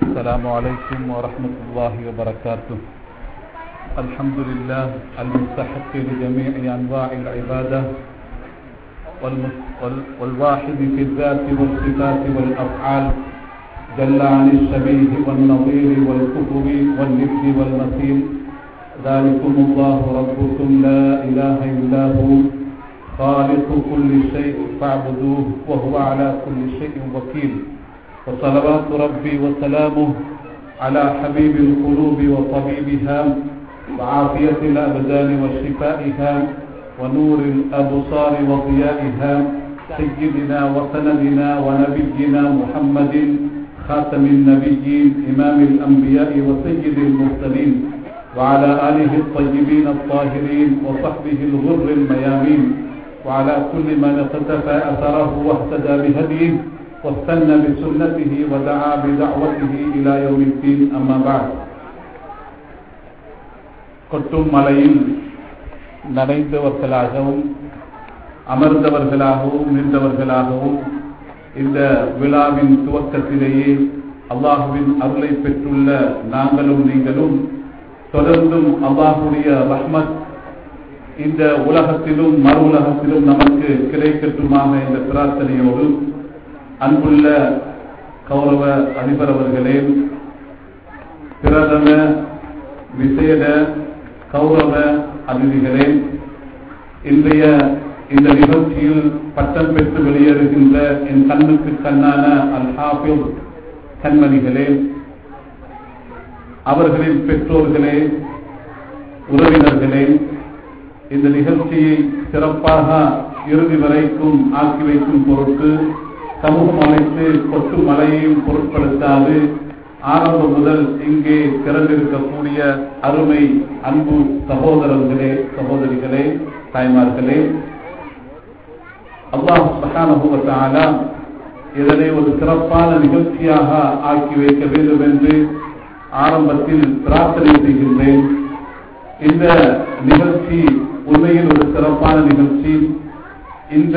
السلام عليكم ورحمة الله وبركاته الحمد لله المستحق لجميع أنواع العبادة والمس- وال- والواحد في الذات والصفات والأفعال جل عن الشبيه والنظير والكفر والند والمثيل ذلكم الله ربكم لا إله إلا هو خالق كل شيء فاعبدوه وهو على كل شيء وكيل وصلوات ربي وسلامه على حبيب القلوب وطبيبها وعافية الأبدان وشفائها ونور الأبصار وضيائها سيدنا وسندنا ونبينا محمد خاتم النبيين إمام الأنبياء وسيد المرسلين وعلى آله الطيبين الطاهرين وصحبه الغر الميامين وعلى كل من اقتفى أثره واهتدى بهديه واستنى بسنته ودعا بدعوته إلى يوم الدين أما بعد கொட்டும் மலையில் நனைந்தவர்களாகவும் அமர்ந்தவர்களாகவும் நின்றவர்களாகவும் இந்த விழாவின் துவக்கத்திலேயே அல்லாஹுவின் அருளை பெற்றுள்ள நாங்களும் நீங்களும் தொடர்ந்தும் அல்லாஹுடைய ரஹ்மத் இந்த உலகத்திலும் மறு உலகத்திலும் நமக்கு கிடைக்கட்டுமாக என்ற பிரார்த்தனையோடு அன்புள்ள கௌரவ அதிபர் அவர்களே பிரதம விசேட கௌரவ அதிதிகளே இன்றைய இந்த நிகழ்ச்சியில் பட்டம் பெற்று வெளியேறுகின்ற என் கண்ணுக்கு கண்ணான அல் ஹாஃபில் கண்மணிகளே அவர்களின் பெற்றோர்களே உறவினர்களே இந்த நிகழ்ச்சியை சிறப்பாக இறுதி வரைக்கும் ஆக்கி வைக்கும் பொருட்டு சமூகம் அமைத்து கொட்டு மலையையும் பொருட்படுத்தாது ஆரம்பம் முதல் இங்கே திறந்திருக்கக்கூடிய அருமை அன்பு சகோதரர்களே சகோதரிகளே தாய்மார்களே அல்லாஹ் சுபஹானஹுவத்தால இதனை ஒரு சிறப்பான நிகழ்ச்சியாக ஆக்கி வைக்க வேண்டும் என்று ஆரம்பத்தில் பிரார்த்தனை செய்கின்றேன் இந்த நிகழ்ச்சி உண்மையில் ஒரு சிறப்பான நிகழ்ச்சி இந்த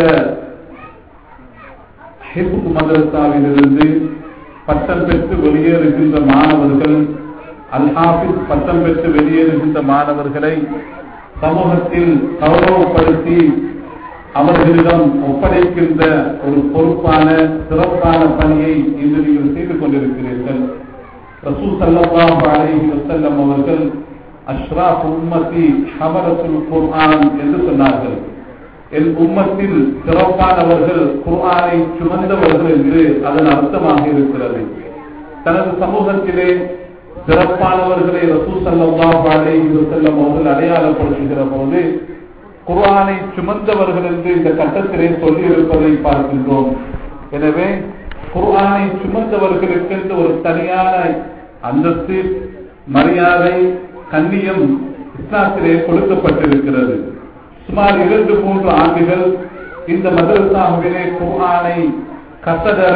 ஹிப் மதரசாவிலிருந்து பட்டம் பெற்று வெளியேறுகின்ற மாணவர்கள் அல்ஹாபிஸ் பட்டம் பெற்று வெளியேறுகின்ற மாணவர்களை சமூகத்தில் கௌரவப்படுத்தி அவர்களிடம் ஒப்படைக்கின்ற ஒரு பொறுப்பான சிறப்பான பணியை இன்று நீங்கள் செய்து கொண்டிருக்கிறீர்கள் ரசூல் சல்லாஹ் அலைஹி வஸல்லம் அவர்கள் அஷ்ராப் உம்மத்தி ஹமரத்துல் குர்ஆன் என்று சொன்னார்கள் என் உம்மத்தில் சிறப்பானவர்கள் குர்ஆனை சுமந்தவர்கள் என்று அதன் அர்த்தமாக இருக்கிறது தனது சமூகத்திலே சிறப்பானவர்களை ரசூ சல்லாஹ் அலைஹி வஸல்லம் அவர்கள் அடையாளப்படுத்துகிற போது குர்ஆனை சுமந்தவர்கள் என்று இந்த கட்டத்திலே சொல்லி இருப்பதை பார்க்கின்றோம் எனவே குர்ஆனை சுமந்தவர்களுக்கென்று ஒரு தனியான அந்தஸ்து மரியாதை கண்ணியம் இஸ்லாத்திலே கொடுக்கப்பட்டிருக்கிறது சுமார் இரண்டு மூன்று ஆண்டுகள் இந்த மதரசாவிலே குர்ஆனை கசதர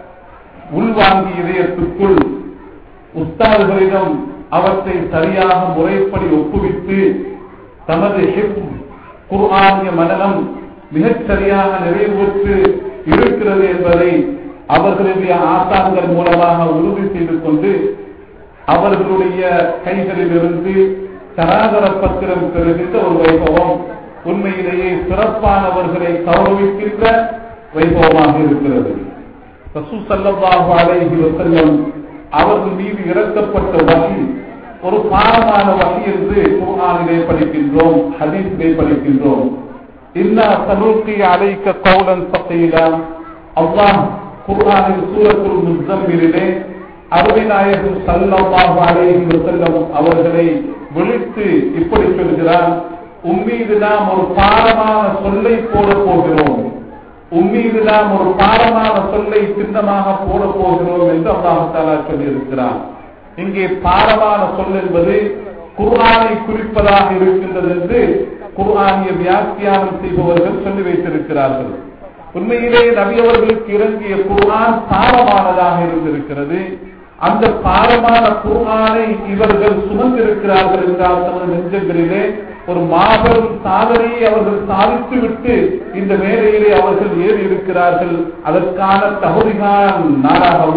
உள்வாங்கி இதயத்துக்குள் உஸ்தாதுகளிடம் அவற்றை சரியாக முறைப்படி ஒப்புவித்து தமது ஹிப் குர்ஆனிய மனநம் மிகச் சரியாக நிறைவுற்று இருக்கிறது என்பதை அவர்களுடைய ஆசான்கள் மூலமாக உறுதி செய்து கொண்டு அவர்களுடைய கைகளிலிருந்து சராதர பத்திரம் பெறுகின்ற ஒரு வைபவம் உண்மையிலேயே சிறப்பானவர்களை கௌரவிக்கின்ற வைபவமாக இருக்கிறது ரசூ சல்லாஹு அலைஹி வசல்லம் அவர்கள் மீது இறக்கப்பட்ட வகை ஒரு பாரமான வகை என்று குர்ஆனிலே படிக்கின்றோம் ஹதீஸிலே படிக்கின்றோம் இன்னா சனூக்கி அலைக்க கௌலன் சகைலா அல்லாஹ் குர்ஆனில் சூரத்துல் முஸ்தம்மிலே அருமைநாயகம் சல்லாஹு அலைஹி வஸல்லம் அவர்களை விழித்து இப்படி சொல்கிறார் உம்மீது நாம் ஒரு பாரமான சொல்லை போட போகிறோம் உம்மீது நாம் ஒரு பாரமான சொல்லை சின்னமாக போட போகிறோம் என்று அல்லாஹு தாலா சொல்லியிருக்கிறார் இங்கே பாரமான சொல் என்பது குர்ஆனை குறிப்பதாக இருக்கின்றது என்று குர்ஆனிய வியாக்கியானம் செய்பவர்கள் சொல்லி வைத்திருக்கிறார்கள் உண்மையிலே நபி அவர்களுக்கு இறங்கிய குர்ஆன் பாரமானதாக இருந்திருக்கிறது அந்த பாரமான குர்ஆனை இவர்கள் சுமந்திருக்கிறார்கள் என்றால் தமது நெஞ்சங்களிலே ஒரு மாபெரும் சாதனையை அவர்கள் சாதித்து விட்டு இந்த மேலையிலே அவர்கள் ஏறி இருக்கிறார்கள் அதற்கான தகுதிகான நாளாகவும்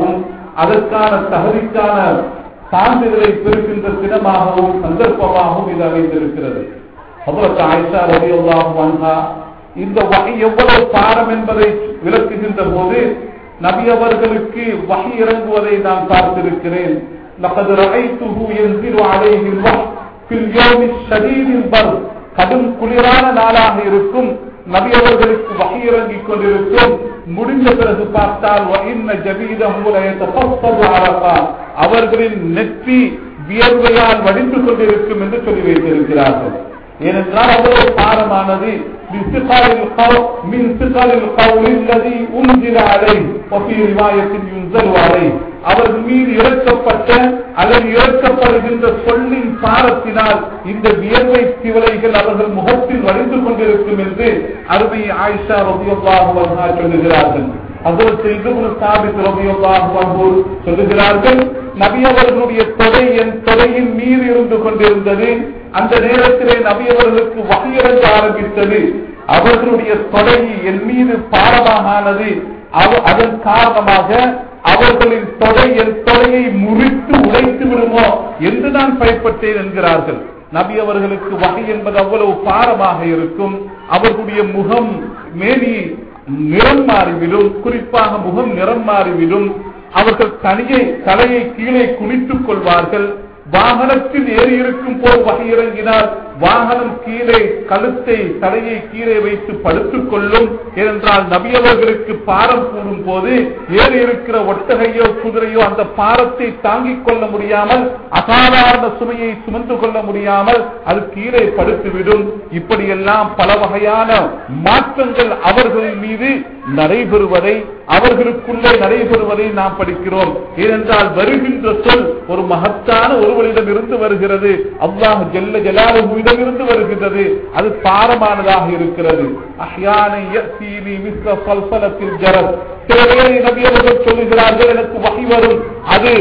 அதற்கான தகுதிக்கான சான்றிதழை பெறுகின்ற தினமாகவும் சந்தர்ப்பமாகவும் இது அமைந்திருக்கிறது ஹதரத் ஆயிஷா ரலியல்லாஹு அன்ஹா இந்த வகை எவ்வளவு பாரம் என்பதை விளக்குகின்ற போது நபி அவர்களுக்கு வகை இறங்குவதை நான் பார்த்திருக்கிறேன் لقد رأيته ينزل عليه الوحي في اليوم الشديد البرد கடும் குளிரான நாளாக இருக்கும் நபி அவர்களுக்கு வகை இறங்கிக் கொண்டிருக்கும் முடிந்த பிறகு பார்த்தால் وَإِنَّ جَبِيدَهُ لَيَتَفَصَّلُ عَرَقًا அவர்களின் நெற்றி வியர்வையால் வடிந்து கொண்டிருக்கும் என்று சொல்லி வைத்திருக்கிறார்கள் ஏனென்றால் அவ்வளவு பாரமானது من ثقل القول من ثقل القول الذي أنزل عليه وفي رواية ينزل عليه அவர்கள் மீது இறக்கப்பட்ட அல்லது இறக்கப்படுகின்ற சொல்லின் பாரத்தினால் இந்த வியர்வை திவலைகள் அவர்கள் முகத்தில் வடிந்து கொண்டிருக்கும் என்று அருமை ஆயிஷா ரபியல்லாஹு சொல்லுகிறார்கள் அதற்கு இதுபுல் சாபித் ரபியல்லாஹு சொல்லுகிறார்கள் நபி அவர்களுடைய தொடை என் தொடையின் மீது இருந்து கொண்டிருந்தது அந்த நேரத்திலே நபி அவர்களுக்கு வகையிறங்க ஆரம்பித்தது அவர்களுடைய தொடை என் மீது பாரமாக ஆனது அதன் காரணமாக அவர்களின் தொடை என் தொடையை முறித்து உடைத்து விடுமோ என்று நான் பயப்பட்டேன் என்கிறார்கள் நபி அவர்களுக்கு வகை என்பது அவ்வளவு பாரமாக இருக்கும் அவர்களுடைய முகம் மேனி நிறம் மாறிவிடும் குறிப்பாக முகம் நிறம் மாறிவிடும் அவர்கள் தனியை தலையை கீழே குனித்துக் கொள்வார்கள் வாகனத்தில் ஏறி இருக்கும் போது வகை இறங்கினால் வாகனம் கீழே கழுத்தை தலையை கீழே வைத்து படுத்துக் கொள்ளும் ஏனென்றால் நபியவர்களுக்கு பாரம் கூடும் போது ஏறி இருக்கிற ஒட்டகையோ குதிரையோ அந்த பாரத்தை தாங்கிக் கொள்ள முடியாமல் அசாதாரண சுமையை சுமந்து கொள்ள முடியாமல் அது கீழே படுத்துவிடும் இப்படியெல்லாம் பல வகையான மாற்றங்கள் அவர்களின் மீது நடைபெறுவதை அவர்களுக்குள்ளே நடைபெறுவதை நாம் படிக்கிறோம் ஏனென்றால் வருகின்ற சொல் ஒரு மகத்தான ஒருவரிடம் இருந்து வருகிறது அல்லாஹ் ஜெல்ல ஜலாலுவிடம் இருந்து வருகின்றது அது பாரமானதாக இருக்கிறது சில வேலை நபியவர்கள் சொல்லுகிறார்கள் எனக்கு வகை வரும் அது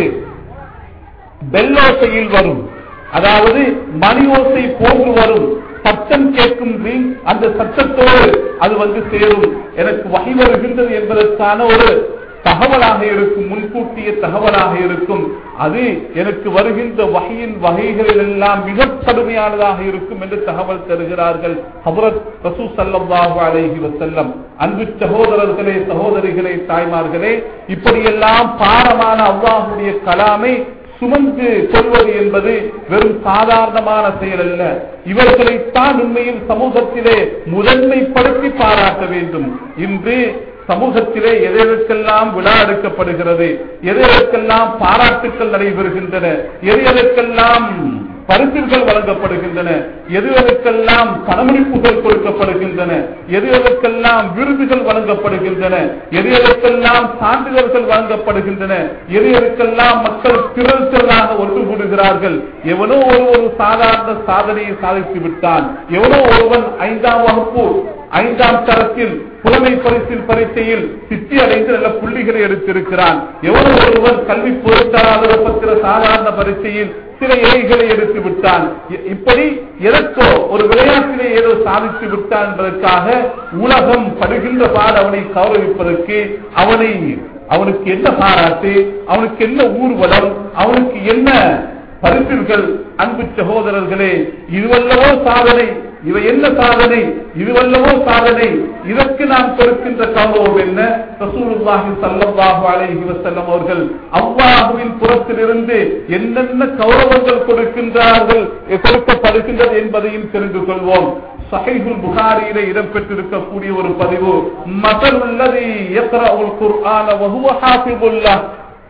பெல்லோசையில் வரும் அதாவது மணி ஓசை போன்று வரும் சத்தம் கேட்கும் அந்த சத்தத்தோடு அது வந்து சேரும் எனக்கு வகை வருகின்றது என்பதற்கான ஒரு தகவலாக இருக்கும் முன்கூட்டிய தகவலாக இருக்கும் அது எனக்கு வருகின்ற வகையின் வகைகளில் எல்லாம் மிக கடுமையானதாக இருக்கும் என்று தகவல் தருகிறார்கள் ஹபரத் ரசூ சல்லாஹு அலேஹி வசல்லம் அன்பு சகோதரர்களே சகோதரிகளே தாய்மார்களே இப்படியெல்லாம் பாரமான அல்லாஹுடைய கலாமை சுமந்து கொள்வது என்பது வெறும் சாதாரணமான செயல் அல்ல இவர்களைத்தான் உண்மையில் சமூகத்திலே முதன்மைப்படுத்தி பாராட்ட வேண்டும் இன்று சமூகத்திலே எதற்கெல்லாம் விழா எடுக்கப்படுகிறது எதற்கெல்லாம் பாராட்டுக்கள் நடைபெறுகின்றன எதற்கெல்லாம் பரிசுகள் வழங்கப்படுகின்றன எதுவதற்கெல்லாம் பணமளிப்புகள் கொடுக்கப்படுகின்றன எதுவதற்கெல்லாம் விருதுகள் வழங்கப்படுகின்றன எதுவதற்கெல்லாம் சான்றிதழ்கள் வழங்கப்படுகின்றன எதுவதற்கெல்லாம் மக்கள் திரள் திரளாக ஒன்று கூடுகிறார்கள் எவனோ ஒரு ஒரு சாதாரண சாதனையை சாதித்து விட்டான் எவனோ ஒருவன் ஐந்தாம் வகுப்பு ஐந்தாம் தரத்தில் புலமை பரிசில் பரீட்சையில் சித்தி அடைந்து நல்ல புள்ளிகளை எடுத்திருக்கிறான் எவனோ ஒருவன் கல்வி பொருத்தாத பத்திர சாதாரண பரீட்சையில் சில இலைகளை எடுத்து விட்டான் இப்படி எதற்கோ ஒரு விளையாட்டிலே ஏதோ சாதித்து விட்டான் என்பதற்காக உலகம் படுகின்ற பாடு அவனை கௌரவிப்பதற்கு அவனை அவனுக்கு என்ன பாராட்டு அவனுக்கு என்ன ஊர்வலம் அவனுக்கு என்ன பரிசுகள் அன்பு சகோதரர்களே இதுவல்லவோ சாதனை இவை என்ன சாதனை இதுவல்லவோ சாதனை இதற்கு நாம் கொடுக்கின்ற கௌரவம் என்ன ரசூலுல்லாஹி ஸல்லல்லாஹு அலைஹி வஸல்லம் அவர்கள் அல்லாஹ்வின் புறத்திலிருந்து என்னென்ன கௌரவங்கள் கொடுக்கின்றார்கள் கொடுக்கப்படுகின்றது என்பதையும் தெரிந்து கொள்வோம் சஹீஹுல் புகாரியிலே இடம்பெற்றிருக்கக்கூடிய ஒரு பதிவு மதலுல்லதி யக்ரஉல் குர்ஆன வஹுவ ஹாஃபிظுல்லாஹ்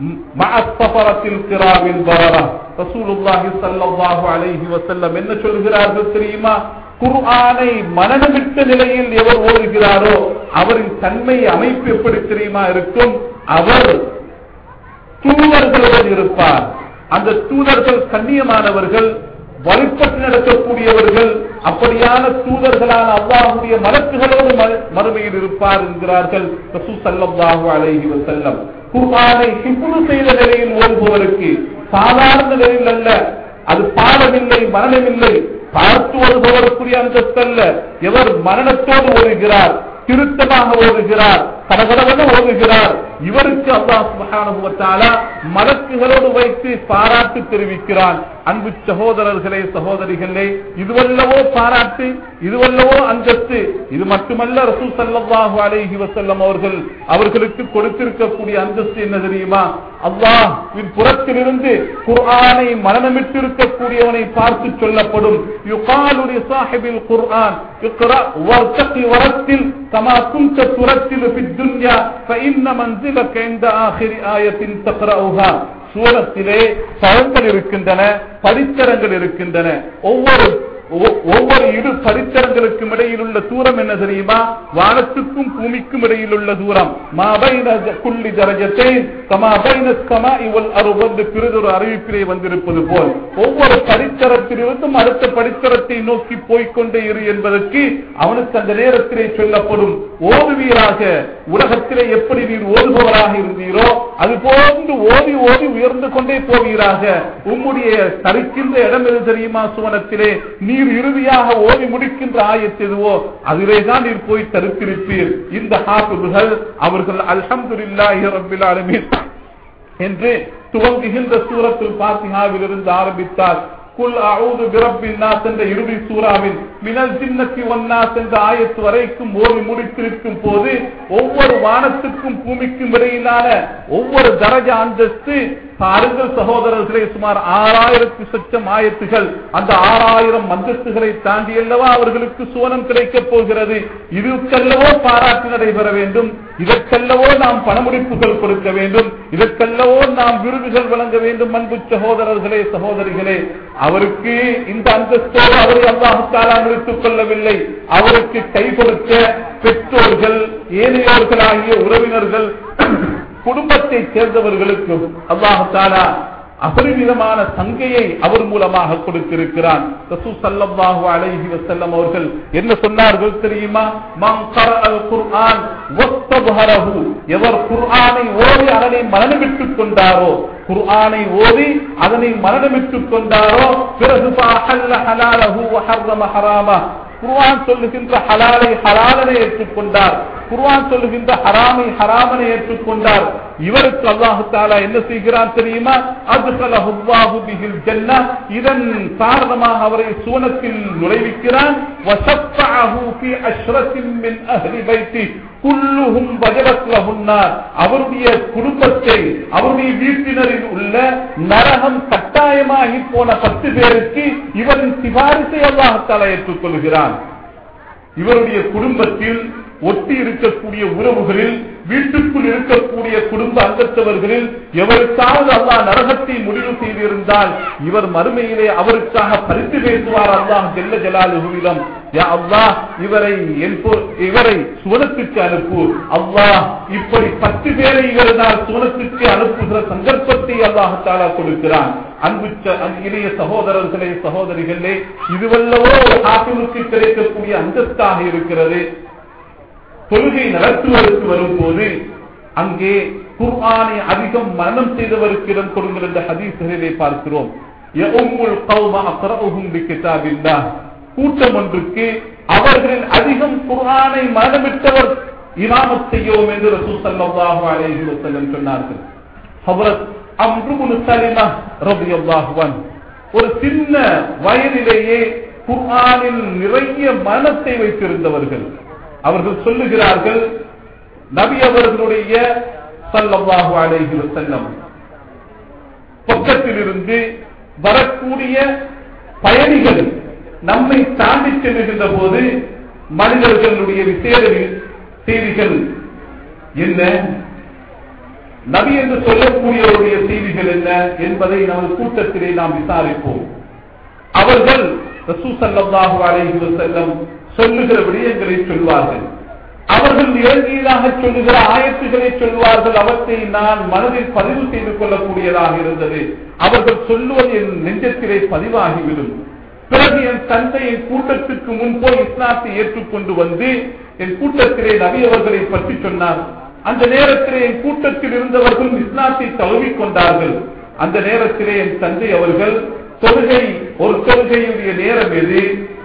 مع السفرة الكرام البررة رسول الله صلى الله عليه وسلم என்ன சொல்கிறார்கள் தெரியுமா குர்ஆனை மனநமிட்ட நிலையில் எவர் ஓடுகிறாரோ அவரின் தன்மை அமைப்பு எப்படி தெரியுமா இருக்கும் அவர் தூதர்களுடன் இருப்பார் அந்த தூதர்கள் கண்ணியமானவர்கள் வழிபட்டு நடக்கக்கூடியவர்கள் அப்படியான தூதர்களான அல்லாஹுடைய மலக்குகளோடு மறுமையில் இருப்பார் என்கிறார்கள் ரசூ சல்லாஹு அலைஹி வசல்லம் குர்ஆனை சிப்புறு செய்த நிலையில் ஓடுபவருக்கு சாதாரண நிலையில் அல்ல அது பாடமில்லை மரணமில்லை பார்த்து ஓடுபவருக்குரிய அந்தஸ்தல்ல எவர் மரணத்தோடு ஓடுகிறார் திருத்தமாக ஓடுகிறார் கடகடவென ஓதுகிறார் இவருக்கு அல்லாஹ் சுப்ஹானஹு வ தஆலா மலக்குகளோடு வைத்து பாராட்டு தெரிவிக்கிறான் அன்பு சகோதரர்களே சகோதரிகளே இதுவல்லவோ பாராட்டு இதுவல்லவோ அந்தஸ்து இது மட்டுமல்ல ரசூல் ஸல்லல்லாஹு அலைஹி வஸல்லம் அவர்கள் அவர்களுக்கு கொடுத்திருக்கக்கூடிய அந்தஸ்து என்ன தெரியுமா அல்லாஹ்வின் புறத்திலிருந்து குர்ஆனை மனநமிட்டிருக்கக்கூடியவனை பார்த்து சொல்லப்படும் யுகாலு லி சாஹிபில் குர்ஆன் இக்ரா வர்தகி வரத்தில் கமா குன்த துரத்திலு ஃபித் துன்யா فإن منزلك عند آخر آية تقرأها சூரத்திலே பழங்கள் இருக்கின்றன படித்தரங்கள் இருக்கின்றன ஒவ்வொரு ஒ- ஒவ்வொரு இரு படித்தரங்களுக்கும் இடையில் உள்ள தூரம் என்ன தெரியுமா வானத்துக்கும் பூமிக்கும் இடையில் உள்ள தூரம் மாபைன குள்ளி தரஜத்தை கமாபைன சமா இவள் அறுபது பிறதொரு அறிவிப்பிலே வந்திருப்பது போல் ஒவ்வொரு படித்தரத்திலிருந்தும் அடுத்த படித்தரத்தை நோக்கி போய்க்கொண்டே இரு என்பதற்கு அவனுக்கு அந்த நேரத்திலே சொல்லப்படும் ஓதுவீராக உலகத்திலே எப்படி நீர் ஓதுபவராக இருந்தீரோ அது போன்று ஓதி ஓதி உயர்ந்து கொண்டே போவீராக உம்முடைய தரிக்கின்ற இடம் எது தெரியுமா சுவனத்திலே நீர் இறுதியாக ஓதி முடிக்கின்ற ஆயத்து எதுவோ அதிலே தான் நீர் போய் தருத்திருப்பீர் இந்த ஹாஃபிதுகள் அவர்கள் அல்ஹம்துலில்லாஹி ரப்பில் ஆலமீன் என்று துவங்குகின்ற சூரத்தில் பாத்திஹாவில் இருந்து ஆரம்பித்தார் குல் அவுது பிரப்பின் நாஸ் என்ற இறுதி சூறாவின் மினல் ஜின்னத்தி ஒன்னாஸ் என்ற ஆயத்து வரைக்கும் ஓடி முடித்திருக்கும் போது ஒவ்வொரு வானத்துக்கும் பூமிக்கும் இடையிலான ஒவ்வொரு தரஜ அந்தஸ்து பாருங்கள் சகோதரர்களே சுமார் ஆறாயிரத்தி சொச்சம் ஆயத்துகள் அந்த ஆறாயிரம் அந்தஸ்துகளை தாண்டி அல்லவா அவர்களுக்கு சுவனம் கிடைக்கப் போகிறது இதுக்கல்லவோ பாராட்டு நடைபெற வேண்டும் இதற்கல்லவோ நாம் பணமுடிப்புகள் கொடுக்க வேண்டும் இதற்கல்லவோ நாம் விருதுகள் வழங்க வேண்டும் அன்பு சகோதரர்களே சகோதரிகளே அவருக்கு இந்த அந்தஸ்தோடு அவரை அல்லாஹாலா நிறுத்திக் கொள்ளவில்லை அவருக்கு கை கொடுத்த பெற்றோர்கள் ஏனையோர்களாகிய உறவினர்கள் குடும்பத்தை சேர்ந்தவர்களுக்கும் அல்லாஹாலா அபரிமிதமான சங்கையை அவர் மூலமாக கொடுத்திருக்கிறான் ரசூ ஸல்லல்லாஹு அலைஹி வஸல்லம் அவர்கள் என்ன சொன்னார்கள் தெரியுமா மன் கரஅல் குர்ஆன் வஸ்தபஹரஹு எவர் குர்ஆனை ஓதி அதனை மனநமிட்டுக் கொண்டாரோ குர்ஆனை ஓதி அதனை மனநமிட்டுக் கொண்டாரோ பிறகு ஃபஅஹல்ல ஹலாலஹு வஹர்ரம ஹராமா குர்ஆன் சொல்லுகின்ற ஹலாலை ஹலாலனை ஏற்றுக்கொண்டார் குர்ஆன் சொல்லுகின்ற ஹராமை ஹராமனை ஏற்றுக்கொண்டார் இவருக்கு அல்லாஹு தாலா என்ன செய்கிறான் தெரியுமா அத்கலஹு அல்லாஹு பிஹில் ஜன்னah இதன் காரணமாக அவரை சுவனத்தில் நுழைவிக்கிறான் வஸஃபஅஹு ஃபீ அஷ்ரத்தின் மின் அஹ்லி பைத்தி குல்லுஹும் வஜபத் லஹுன்னார் அவருடைய குடும்பத்தை அவருடைய வீட்டினரில் உள்ள நரகம் கட்டாயமாகி போன பத்து பேருக்கு இவரின் சிபாரிசை அல்லாஹத்தாலா ஏற்றுக்கொள்கிறான் இவருடைய குடும்பத்தில் ஒட்டி இருக்கக்கூடிய உறவுகளில் வீட்டுக்குள் இருக்கக்கூடிய குடும்ப அங்கத்தவர்களில் எவருக்காவது அல்லாஹ் நரகத்தை முடிவு செய்திருந்தால் இவர் மறுமையிலே அவருக்காக பரிந்து பேசுவார் அல்லாஹ் ஜெல்ல ஜலாலுவிடம் யா அல்லாஹ் இவரை என் பொ- இவரை சுவனத்துக்கு அனுப்பு அல்லாஹ் இப்படி பத்து பேரை இவரினால் சுவனத்துக்கு அனுப்புகிற சந்தர்ப்பத்தை அல்லாஹாலா கொடுக்கிறான் அன்பு ச- அன்பு இளைய சகோதரர்களே சகோதரிகளே இதுவல்லவோ ஒரு ஹாஃபிமுக்கு கிடைக்கக்கூடிய அந்தஸ்தாக இருக்கிறது தொழுகை நடத்துவதற்கு வரும்போது அங்கே குர்ஆனை அதிகம் மரணம் செய்தவருக்கு இடம் கொடுங்கள் என்ற ஹதீஸ்களிலே பார்க்கிறோம் யஉம்முல் கௌம அக்ரஉஹும் பிகிதாபில்லாஹ் கூட்டம் ஒன்றுக்கு அவர்களில் அதிகம் குர்ஆனை மரணமிட்டவர் இமாமத் செய்யவும் என்று ரசூல் ஸல்லல்லாஹு அலைஹி வஸல்லம் சொன்னார்கள் ஹஜ்ரத் அம்ரு இப்னு சலிமா ரலியல்லாஹு அன்ஹு ஒரு சின்ன வயதிலேயே குர்ஆனில் நிறைய மனத்தை வைத்திருந்தவர்கள் அவர்கள் சொல்லுகிறார்கள் நபி அவர்களுடைய ஸல்லல்லாஹு அலைஹி வஸல்லம் பக்கத்திலிருந்து வரக்கூடிய பயணிகள் நம்மை தாண்டி செல்லுகின்ற போது மனிதர்களுடைய விசேட செய்திகள் என்ன நபி என்று சொல்லக்கூடியவருடைய செய்திகள் என்ன என்பதை நமது கூட்டத்திலே நாம் விசாரிப்போம் அவர்கள் ரசூ ஸல்லல்லாஹு அலைஹி வஸல்லம் சொல்லுகிற விடயங்களை சொல்வார்கள் அவர்கள் இறங்கியதாக சொல்லுகிற ஆயத்துக்களை சொல்வார்கள் அவற்றை நான் மனதில் பதிவு செய்து கொள்ளக்கூடியதாக இருந்தது அவர்கள் சொல்லுவது என் நெஞ்சத்திலே பதிவாகிவிடும் பிறகு என் தந்தை என் கூட்டத்துக்கு முன் போய் இஸ்லாத்தை ஏற்றுக்கொண்டு வந்து என் கூட்டத்திலே நபி அவர்களை பற்றி சொன்னார் அந்த நேரத்திலே என் கூட்டத்தில் இருந்தவர்கள் இஸ்லாத்தை தழுவிக் கொண்டார்கள் அந்த நேரத்திலே என் தந்தை அவர்கள் தொழுகை ஒரு தொழுகையுடைய நேரம் எது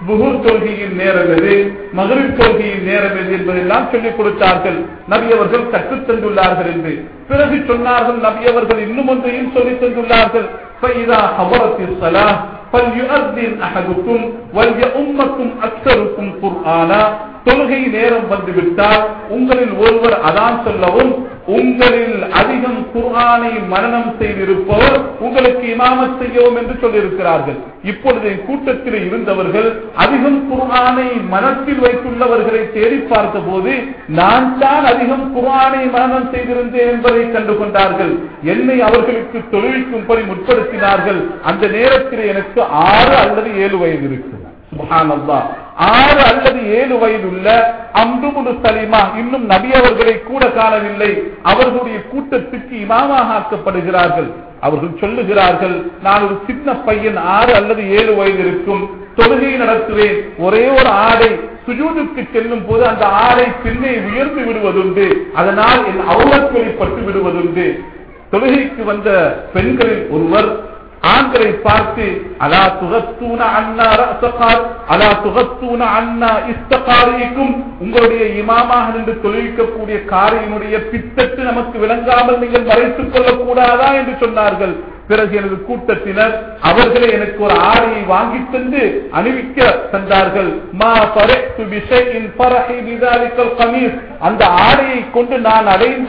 புகூர் தொழுகையின் நேரம் எது மகரிப் தொழுகையின் நேரம் எது என்பதெல்லாம் சொல்லிக் கொடுத்தார்கள் நபி அவர்கள் கற்றுத் தந்துள்ளார்கள் என்று பிறகு சொன்னார்கள் நபி அவர்கள் இன்னும் ஒன்றையும் சொல்லித் தந்துள்ளார்கள் فإذا حضرت الصلاة فليؤذن أحدكم وليؤمكم أكثركم قرآنا தொழுகை நேரம் வந்துவிட்டால் உங்களில் ஒருவர் அதான் சொல்லவும் உங்களில் அதிகம் குர்ஆனை மரணம் செய்திருப்பவர் உங்களுக்கு இமாமத் செய்யவும் என்று சொல்லியிருக்கிறார்கள் இப்பொழுது கூட்டத்தில் இருந்தவர்கள் அதிகம் குர்ஆனை மனத்தில் வைத்துள்ளவர்களை தேடி பார்த்த போது நான் தான் அதிகம் குர்ஆனை மரணம் செய்திருந்தேன் என்பதை கண்டு கொண்டார்கள் என்னை அவர்களுக்கு தொழிலுக்கும்படி முற்படுத்தினார்கள் அந்த நேரத்தில் எனக்கு ஆறு அல்லது ஏழு வயது இருக்கு சுபஹானல்லாஹ் ஆறு அல்லது ஏழு வயதுள்ள அம்ருமுடு சலிமா இன்னும் நபி அவர்களை கூட காணவில்லை அவர்களுடைய கூட்டத்துக்கு இமாமாக ஆக்கப்படுகிறார்கள் அவர்கள் சொல்லுகிறார்கள் நான் ஒரு சின்ன பையன் ஆறு அல்லது ஏழு வயது இருக்கும் தொழுகை நடத்துவேன் ஒரே ஒரு ஆடை சுஜூதுக்கு செல்லும் போது அந்த ஆடை பின்னே உயர்ந்து விடுவதுண்டு அதனால் என் அவுலத் பட்டு விடுவதுண்டு தொழுகைக்கு வந்த பெண்களில் ஒருவர் ஆண்களை பார்த்து அலா துகத்தூன அண்ணா ரசகார் அலா துகத்தூன அண்ணா இஸ்தகாரிக்கும் உங்களுடைய இமாமாக நின்று தொழிலிக்கக்கூடிய காரியினுடைய பித்தட்டு நமக்கு விளங்காமல் நீங்கள் மறைத்துக் கொள்ளக்கூடாதா என்று சொன்னார்கள் பிறகு எனது கூட்டத்தினர் அவர்களே எனக்கு ஒரு ஆடையை வாங்கி தந்து அணிவிக்க தந்தார்கள் மா பரஹ்து பிஷைஇன் ஃபரஹி பிதாலிக்கல் கமீஸ் அந்த ஆடையை கொண்டு நான் அடைந்த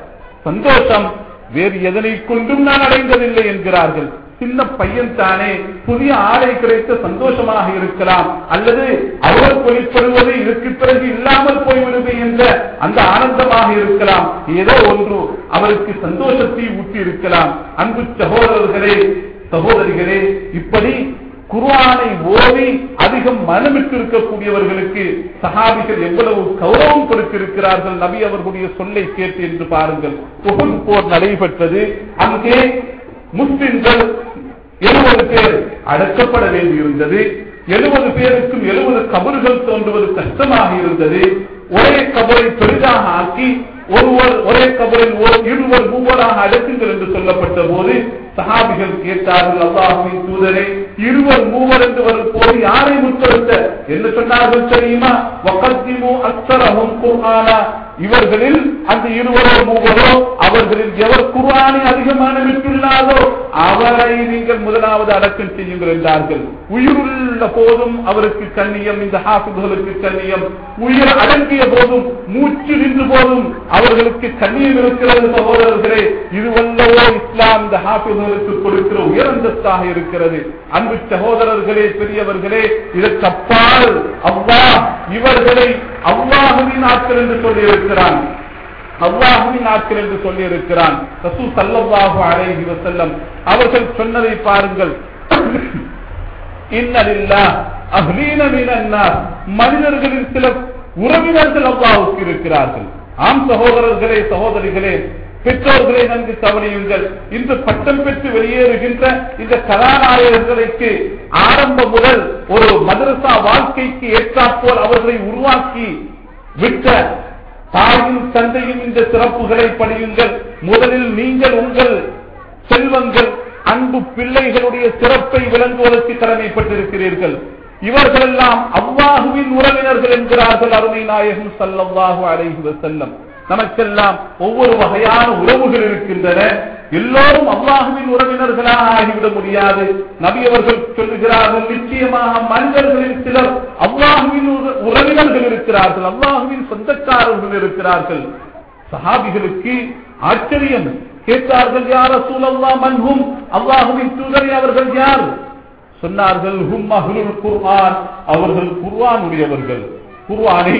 சந்தோஷம் வேறு எதனை கொண்டும் நான் அடைந்ததில்லை என்கிறார்கள் சின்ன பையன் தானே புதிய ஆடை கிடைத்த சந்தோஷமாக இருக்கலாம் அல்லது அவர் வெளிப்படுவது இதற்கு பிறகு இல்லாமல் போய்விடுமே என்ற அந்த ஆனந்தமாக இருக்கலாம் ஏதோ ஒன்று அவருக்கு சந்தோஷத்தை ஊட்டி இருக்கலாம் அன்பு சகோதரர்களே சகோதரிகளே இப்படி குர்ஆனை ஓதி அதிகம் மனமிட்டு இருக்கக்கூடியவர்களுக்கு சஹாபிகள் எவ்வளவு கௌரவம் கொடுத்திருக்கிறார்கள் நபி அவர்களுடைய சொல்லை கேட்டு என்று பாருங்கள் உகன் போர் நடைபெற்றது அங்கே முஸ்லிம்கள் எழுபது பேர் அடக்கப்பட வேண்டியிருந்தது எழுபது பேருக்கும் எழுபது கபறுகள் தோன்றுவது கஷ்டமாக இருந்தது ஒரே கபரை பெரிதாக ஆக்கி ஒருவர் ஒரே கபரில் ஒரு இருவர் மூவராக அடக்குங்கள் என்று சொல்லப்பட்ட போது சஹாபிகள் கேட்டார்கள் அல்லாஹின் தூதரை இருவர் மூவர் என்று வரும் போது யாரை முற்படுத்த என்ன சொன்னார்கள் தெரியுமா வகத்திமு அக்சரஹும் குர்ஆனா இவர்களில் அந்த இருவரோ மூவரோ அவர்களில் எவர் குர்ஆனை அதிகமான விட்டுள்ளாரோ அவரை நீங்கள் முதலாவது அடக்கம் செய்யுங்கள் என்றார்கள் உயிருள்ள போதும் அவருக்கு கண்ணியம் இந்த ஹாஃபிதுகளுக்கு கண்ணியம் உயிர் அடங்கிய போதும் மூச்சு நின்று போதும் அவர்களுக்கு கண்ணியம் இருக்கிறது சகோதரர்களே இதுவல்லவோ இஸ்லாம் இந்த ஹாஃபிதுகளுக்கு கொடுக்கிற உயரந்தஸ்தாக இருக்கிறது அன்பு சகோதரர்களே பெரியவர்களே இதற்கு அப்பால் அல்லாஹ் இவர்களை அல்லாஹுவின் ஆட்கள் என்று சொல்லி இருக்கிறான் அல்லாஹுவின் ஆட்கள் என்று சொல்லி இருக்கிறான் ரசூ சல்லல்லாஹு அலைஹி வஸல்லம் அவர்கள் சொன்னதை பாருங்கள் இன்னலில்லா அஹ்லீன மினன்னார் மனிதர்களில் சில உறவினர்கள் அல்லாஹுக்கு இருக்கிறார்கள் ஆம் சகோதரர்களே சகோதரிகளே பெற்றோர்களை நன்கு கவனியுங்கள் இன்று பட்டம் பெற்று வெளியேறுகின்ற இந்த கதாநாயகர்களுக்கு ஆரம்ப முதல் ஒரு மதரசா வாழ்க்கைக்கு ஏற்றாற்போல் அவர்களை உருவாக்கி விட்ட தாயும் தந்தையும் இந்த சிறப்புகளை படியுங்கள் முதலில் நீங்கள் உங்கள் செல்வங்கள் அன்பு பிள்ளைகளுடைய சிறப்பை விளங்குவதற்கு கடமைப்பட்டிருக்கிறீர்கள் இவர்களெல்லாம் அவ்வாஹுவின் உறவினர்கள் என்கிறார்கள் அருமை நாயகம் சல்லல்லாஹு அலைஹி வஸல்லம் நமக்கெல்லாம் ஒவ்வொரு வகையான உறவுகள் இருக்கின்றன எல்லோரும் அல்லாஹுவின் உறவினர்களாக ஆகிவிட முடியாது நபி அவர்கள் சொல்லுகிறார்கள் நிச்சயமாக மனிதர்களில் சிலர் அல்லாஹுவின் உற- உறவினர்கள் இருக்கிறார்கள் அல்லாஹுவின் சொந்தக்காரர்கள் இருக்கிறார்கள் சஹாபிகளுக்கு ஆச்சரியம் கேட்டார்கள் யார் சூழல்லா மன்ஹும் அல்லாஹுவின் தூதரை அவர்கள் யார் சொன்னார்கள் ஹும் அஹ்லுல் குர்ஆன் அவர்கள் குர்ஆனுடையவர்கள் குர்ஆனை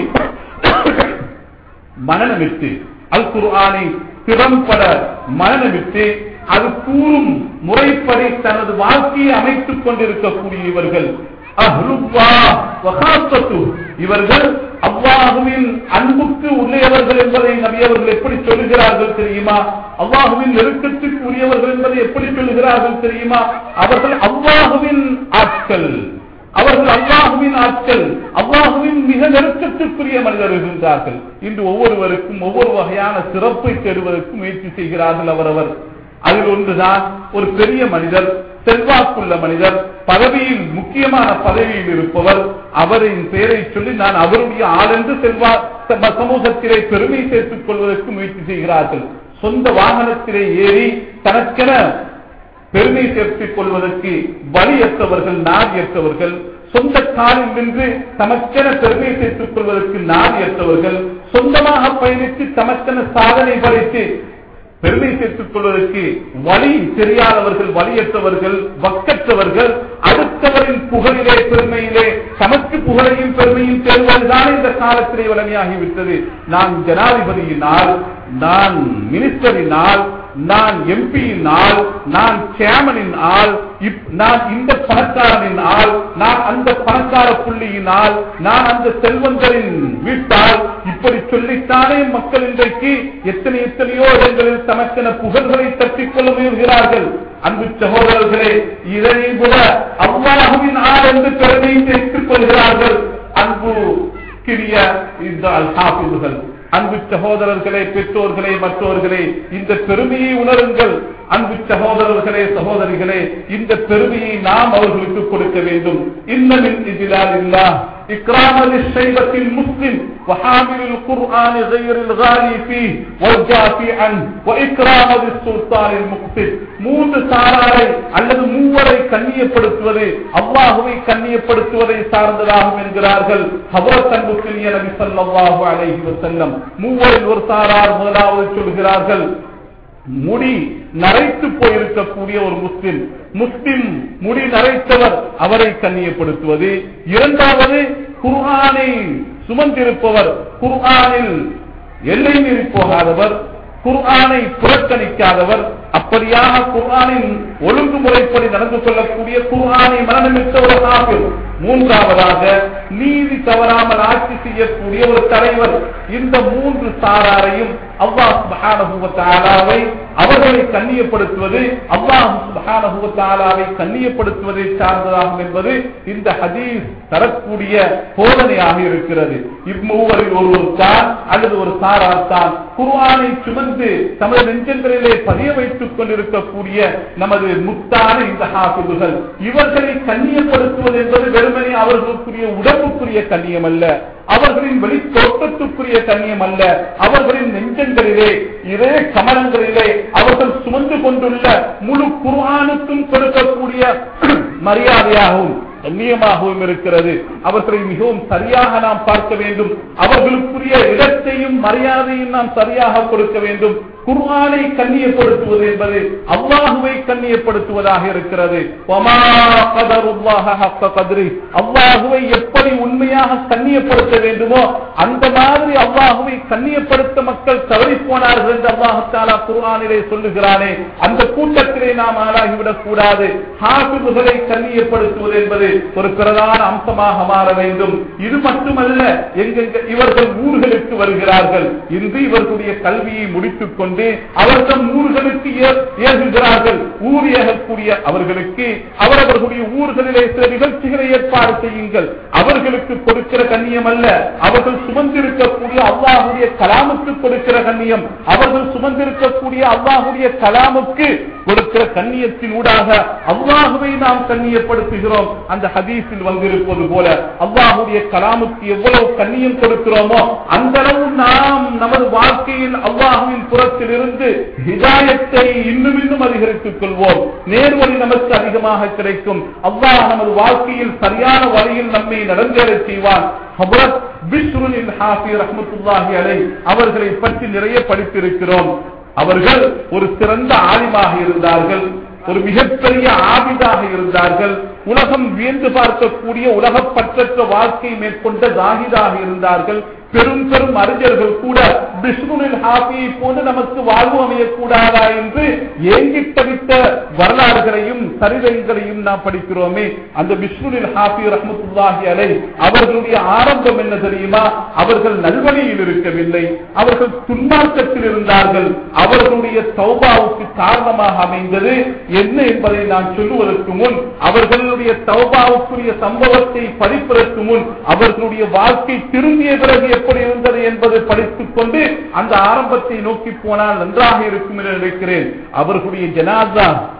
மனநமிட்டு அல் குர்ஆனை திறம்பட மனநமிட்டு அது கூறும் முறைப்படி தனது வாழ்க்கையை அமைத்துக் கொண்டிருக்கக்கூடிய இவர்கள் அஹ்லுல்லாஹ் வகாசத்து. இவர்கள் அல்லாஹுவின் அன்புக்கு உரியவர்கள் என்பதை நபி அவர்கள் எப்படி சொல்லுகிறார்கள் தெரியுமா அல்லாஹுவின் நெருக்கத்துக்கு உரியவர்கள் என்பதை எப்படி சொல்லுகிறார்கள் தெரியுமா அவர்கள் அல்லாஹுவின் ஆட்கள் அவர்கள் அல்லாஹுவின் ஆட்கள் அல்லாஹுவின் மிக நெருக்கத்திற்குரிய மனிதர்கள் இருந்தார்கள் இன்று ஒவ்வொருவருக்கும் ஒவ்வொரு வகையான சிறப்பை தேடுவதற்கு முயற்சி செய்கிறார்கள் அவரவர் அதில் ஒன்றுதான் ஒரு பெரிய மனிதர் செல்வாக்குள்ள மனிதர் பதவியில் முக்கியமான பதவியில் இருப்பவர் அவரின் பெயரை சொல்லி நான் அவருடைய ஆள் என்று செல்வா சம- சமூகத்திலே பெருமை சேர்த்துக் கொள்வதற்கு முயற்சி செய்கிறார்கள் சொந்த வாகனத்திலே ஏறி தனக்கென பெருமை சேர்த்துக் கொள்வதற்கு வழியற்றவர்கள் நாதியற்றவர்கள் சொந்த காலில் நின்று தமக்கென பெருமை சேர்த்துக் கொள்வதற்கு நாதியற்றவர்கள் சொந்தமாக பயணித்து தமக்கென சாதனை படைத்து பெருமை சேர்த்துக் கொள்வதற்கு வழி தெரியாதவர்கள் வழியற்றவர்கள் வக்கற்றவர்கள் அடுத்தவரின் புகழிலே பெருமையிலே தமக்கு புகழையும் பெருமையும் தேர்வதுதான் இந்த காலத்திலே வலிமையாகிவிட்டது நான் ஜனாதிபதியினால் நான் மினிஸ்டரினால் நான் எம்பியினால் நான் சேர்மனின் ஆள் இப்- நான் இந்த பணக்காரனின் ஆள் நான் அந்த பணக்கார புள்ளியினால் நான் அந்த செல்வந்தரின் வீட்டால் இப்படி சொல்லித்தானே மக்கள் இன்றைக்கு எத்தனை எத்தனையோ இடங்களில் தமக்கென புகழ்களை தட்டிக் கொள்ள முயல்கிறார்கள் அன்பு சகோதரர்களே இதை விட அல்லாஹுவின் ஆள் என்று பெருமை சேர்த்துக் கொள்கிறார்கள் அன்பு கிரிய இந்த அல்ஹாபிதுகள் அன்பு சகோதரர்களே பெற்றோர்களே மற்றோர்களே இந்த பெருமையை உணருங்கள் அன்பு சகோதரர்களே சகோதரிகளே இந்த பெருமையை நாம் அவர்களுக்கு கொடுக்க வேண்டும் இன்னமின் இதிலால் இல்லா إكرام للشيبة المسلم وحامل القرآن غير الغالي فيه والجافي عنه وإكرام للسلطان المقصد மூன்று சாராரை அல்லது மூவரை கண்ணியப்படுத்துவது அல்லாஹுவை கண்ணியப்படுத்துவதை சார்ந்ததாகும் என்கிறார்கள் ஹபரத் அன்புக்கினிய நபி ஸல்லல்லாஹு அலைஹி வஸல்லம் மூவரில் ஒரு சாரார் முதலாவது சொல்கிறார்கள் முடி நரைத்து போயிருக்கக்கூடிய ஒரு முஸ்லிம் முஸ்லிம் முடி நரைத்தவர் அவரை கண்ணியப்படுத்துவது இரண்டாவது குர்ஆனை சுமந்திருப்பவர் குர்ஆனில் எல்லை மீறி போகாதவர் குர்ஆனை புறக்கணிக்காதவர் அப்படியாக குர்ஆனின் ஒழுங்குமுறைப்படி நடந்து கொள்ளக்கூடிய குர்ஆனை மனநமித்த ஒரு காபிர் மூன்றாவதாக நீதி தவறாமல் ஆட்சி செய்யக்கூடிய ஒரு தலைவர் இந்த மூன்று சாராரையும் அல்லாஹ் சுப்ஹானஹு வ தஆலாவை அவர்களை கண்ணியப்படுத்துவது அல்லாஹ் சுப்ஹானஹு வ தஆலாவை கண்ணியப்படுத்துவதை சார்ந்ததாகும் என்பது இந்த ஹதீஸ் தரக்கூடிய போதனையாக இருக்கிறது இம்மூவரில் ஒருவர் தான் அல்லது ஒரு சாரார் தான் குர்ஆனை சுமந்து தமது நெஞ்சங்களிலே பதிய வைத்துக் கொண்டிருக்கக்கூடிய நமது முத்தான இந்த ஹாஃபிதுகள் இவர்களை கண்ணியப்படுத்துவது என்பது வெறுமனே அவர்களுக்குரிய உடம்புக்குரிய கண்ணியம் அல்ல அவர்களின் வெளி தோற்றத்துக்குரிய கண்ணியம் அல்ல அவர்களின் நெஞ்சங்களிலே இதே கமலங்களிலே அவர்கள் சுமந்து கொண்டுள்ள முழு குர்ஆனுக்கும் கொடுக்கக்கூடிய மரியாதையாகவும் கண்ணியமாகவும் இருக்கிறது அவர்களை மிகவும் சரியாக நாம் பார்க்க வேண்டும் அவர்களுக்குரிய இடத்தையும் மரியாதையும் நாம் சரியாக கொடுக்க வேண்டும் குர்ஆனை கண்ணியப்படுத்துவது என்பது அல்லாஹுவை கண்ணியப்படுத்துவதாக இருக்கிறது வமா கதருல்லாஹ ஹக்க கத்ரி. அல்லாஹுவை எப்படி உண்மையாக கண்ணியப்படுத்த வேண்டுமோ அந்த மாதிரி அல்லாஹுவை கண்ணியப்படுத்த மக்கள் தவறி போனார்கள் என்று அல்லாஹு தாலா குர்ஆனிலே சொல்லுகிறானே அந்த கூட்டத்திலே நாம் ஆளாகிவிடக் கூடாது ஹாஃபிதுகளை கண்ணியப்படுத்துவது என்பது ஒரு பிரதான அம்சமாக மாற வேண்டும் இது மட்டுமல்ல எங்கெங்க இவர்கள் ஊர்களுக்கு வருகிறார்கள் இன்று இவர்களுடைய கல்வியை முடித்துக் கொண்டு அவர்கள் ஊர்களுக்கு ஏ- ஏகுகிறார்கள் ஊர் ஏகக்கூடிய அவர்களுக்கு அவரவர்களுடைய ஊர்களிலே சில நிகழ்ச்சிகளை ஏற்பாடு செய்யுங்கள் அவர்களுக்கு கொடுக்கிற கண்ணியம் அல்ல அவர்கள் சுமந்திருக்கக்கூடிய அல்லாஹுடைய கலாமுக்கு கொடுக்கிற கண்ணியம் அவர்கள் சுமந்திருக்கக்கூடிய அல்லாஹுடைய கலாமுக்கு கொடுக்கிற கண்ணியத்தின் ஊடாக அல்லாஹுவை நாம் கண்ணியப்படுத்துகிறோம் அந்த ஹதீஸில் வந்திருப்பது போல அல்லாஹுடைய கலாமுக்கு எவ்வளவு கண்ணியம் கொடுக்கிறோமோ அந்த அளவு நாம் நமது வாழ்க்கையில் அல்லாஹுவின் புறத்தில் இருந்து ஹிதாயத்தை இன்னும் இன்னும் அதிகரித்துக் கொள்வோம் நேர்வழி நமக்கு அதிகமாக கிடைக்கும் அல்லாஹ் நமது வாழ்க்கையில் சரியான வழியில் நம்மை நடந்தேறச் செய்வான் ஹபரத் பிஸ்ருலின் ஹாஃபி ரஹ்மத்துல்லாஹி அலை அவர்களை பற்றி நிறைய படித்திருக்கிறோம் அவர்கள் ஒரு சிறந்த ஆலிமாக இருந்தார்கள் ஒரு மிகப்பெரிய ஆபிதாக இருந்தார்கள் உலகம் வியந்து பார்க்கக்கூடிய உலகப்பற்றற்ற வாழ்க்கை மேற்கொண்ட ஜாகிதாக இருந்தார்கள் பெரும் பெரும் அறிஞர்கள் கூட பிஷ்ணுனில் ஹாபியை போன்று நமக்கு வாழ்வு அமையக்கூடாதா என்று ஏங்கி படித்த வரலாறுகளையும் சரிதைகளையும் நாம் படிக்கிறோமே அந்த பிஷ்ணுனில் ஹாபி ரஹ்மத்துல்லாஹி அலை அவர்களுடைய ஆரம்பம் என்ன தெரியுமா அவர்கள் நல்வழியில் இருக்கவில்லை அவர்கள் துன்மார்க்கத்தில் இருந்தார்கள் அவர்களுடைய தௌபாவுக்கு காரணமாக அமைந்தது என்ன என்பதை நான் சொல்லுவதற்கு முன் அவர்களுடைய தௌபாவுக்குரிய சம்பவத்தை படிப்பதற்கு முன் அவர்களுடைய வாழ்க்கை திரும்பிய பிறகு எப்படி இருந்தது என்பதை படித்துக் கொண்டு அந்த ஆரம்பத்தை நோக்கி போனால் நன்றாக இருக்கும் என்று நினைக்கிறேன் அவர்களுடைய ஜனாதா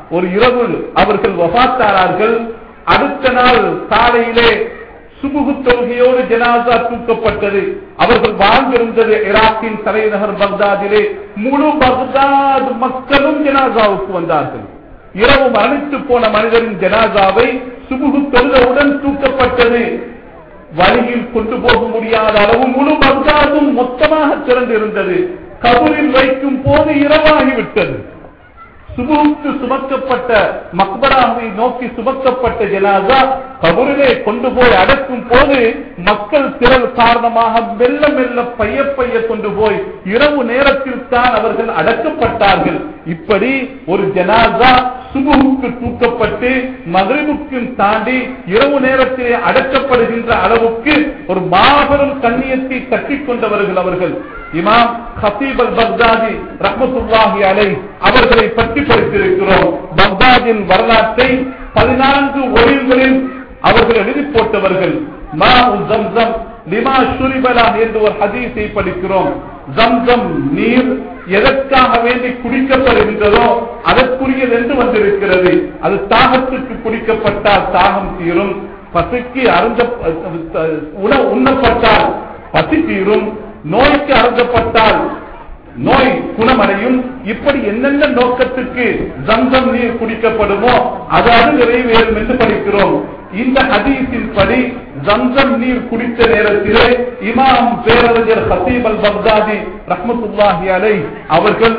ஒரு இரவு அவர்கள் வபாத்தாரார்கள் அடுத்த நாள் காலையிலே சுபுகு தொழுகையோடு ஜனாசா தூக்கப்பட்டது அவர்கள் வாழ்ந்திருந்தது ஈராக்கின் தலைநகர் பக்தாதிலே முழு பக்தாத் மக்களும் ஜனாசாவுக்கு வந்தார்கள் இரவு மரணித்து போன மனிதரின் ஜனாசாவை சுபுகு தொழுதவுடன் தூக்கப்பட்டது வழியில் கொண்டு போக முடியாத அளவு முழு பக்தாதும் மொத்தமாக திறந்திருந்தது கபூரில் வைக்கும் போது இரவாகிவிட்டது சுபுக்கு சுமக்கப்பட்ட மக்பராவை நோக்கி சுமக்கப்பட்ட ஜனாசா கபூரிலே கொண்டு போய் அடக்கும் போது மக்கள் திரள் காரணமாக மெல்ல மெல்ல பைய பைய கொண்டு போய் இரவு நேரத்தில் தான் அவர்கள் அடக்கப்பட்டார்கள் இப்படி ஒரு ஜனாசா சுபுவுக்கு தூக்கப்பட்டு மகிழ்வுக்கும் தாண்டி இரவு நேரத்திலே அடக்கப்படுகின்ற அளவுக்கு ஒரு மாபெரும் கண்ணியத்தை கட்டிக் கொண்டவர்கள் அவர்கள் இமாம் ஹசீப் அல் பக்தாதி ரஹமத்துல்லாஹி அலை அவர்களை பற்றி படித்திருக்கிறோம் பக்தாதின் வரலாற்றை பதினான்கு ஒளிவுகளில் அவர்கள் எழுதி போட்டவர்கள் மா ஜம்சம் லிமா ஷுரிபலா என்று ஒரு ஹதீஸை படிக்கிறோம் ஜம்சம் நீர் எதற்காக வேண்டி குடிக்கப்படுகின்றதோ அதற்குரியது என்று வந்திருக்கிறது அது தாகத்துக்கு குடிக்கப்பட்டால் தாகம் தீரும் பசிக்கு அருந்த உண உண்ணப்பட்டால் பசி தீரும் நோய்க்கு அருந்தப்பட்டால் நோய் குணமடையும் இப்படி என்னென்ன நோக்கத்துக்கு ஜம்சம் நீர் குடிக்கப்படுமோ அது அது நிறைவேறும் என்று படிக்கிறோம் இந்த ஹதீஸின் படி ஜம்சம் நீர் குடித்த நேரத்திலே இமாம் பேரறிஞர் ஹசீப் அல் பக்தாதி ரஹமத்துல்லாஹி அலை அவர்கள்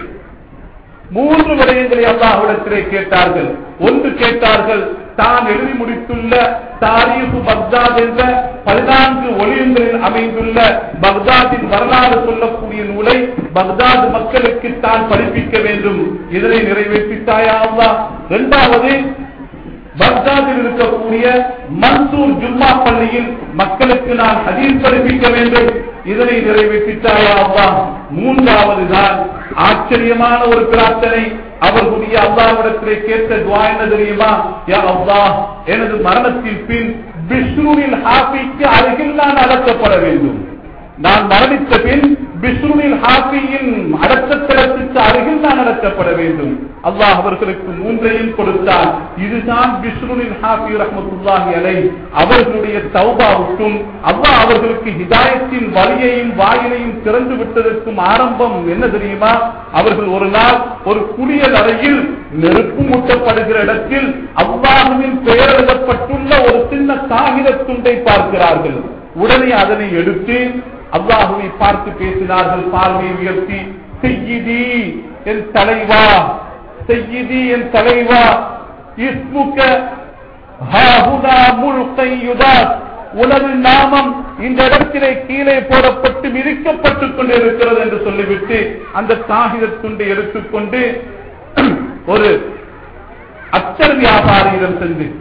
மூன்று விடயங்களை அல்லாஹ்விடத்திலே கேட்டார்கள் ஒன்று கேட்டார்கள் தான் எழுதி முடித்துள்ள தாரீஃபு பக்தாத் என்ற பதினான்கு ஒளியங்களில் அமைந்துள்ள பக்தாதின் வரலாறு சொல்லக்கூடிய நூலை பக்தாத் மக்களுக்கு தான் படிப்பிக்க வேண்டும் இதனை நிறைவேற்றித்தாயா அல்லா இரண்டாவது பக்தாதில் இருக்கக்கூடிய மன்சூர் ஜும்மா பள்ளியில் மக்களுக்கு நான் ஹதீஸ் படிப்பிக்க வேண்டும் இதனை நிறைவேற்றித்தாயா அல்லா மூன்றாவது தான் ஆச்சரியமான ஒரு பிரார்த்தனை அவர்களுடைய அல்லாவிடத்திலே கேட்ட துவா என்ன தெரியுமா யா அல்லாஹ் எனது மரணத்தின் பின் பிஷ்ணுவின் ஹாபிக்கு அருகில் நான் அடக்கப்பட வேண்டும் நான் மரணித்த பின் பிஷ்ணுவின் ஹாபியின் அடக்கத்தலத்துக்கு அருகில் நான் அடக்கப்பட வேண்டும் அல்லாஹ் அவர்களுக்கு மூன்றையும் கொடுத்தார் இதுதான் பிஷ்ணுவின் ஹாபி ரஹமத்துல்லாஹி அலை அவர்களுடைய தௌபாவுக்கும் அல்லாஹ் அவர்களுக்கு ஹிதாயத்தின் வழியையும் வாயிலையும் திறந்து விட்டதற்கும் ஆரம்பம் என்ன தெரியுமா அவர்கள் ஒரு நாள் ஒரு குளியல் அறையில் நெருப்பு மூட்டப்படுகிற இடத்தில் அல்லாஹுவின் பெயர் எழுதப்பட்டுள்ள ஒரு சின்ன காகித துண்டை பார்க்கிறார்கள் உடனே அதனை எடுத்து அல்லாஹுவை பார்த்து பேசினார்கள் பார்வையை உயர்த்தி செய்யிதி என் தலைவா செய்யிதி என் தலைவா இஸ்முக ஹாஹுதா முழுக்கையுதாஸ் உனது நாமம் இந்த இடத்திலே கீழே போடப்பட்டு மிதிக்கப்பட்டுக் கொண்டிருக்கிறது என்று சொல்லிவிட்டு அந்த காகித துண்டை எடுத்துக்கொண்டு ஒரு அச்சர் வியாபாரியிடம் சென்று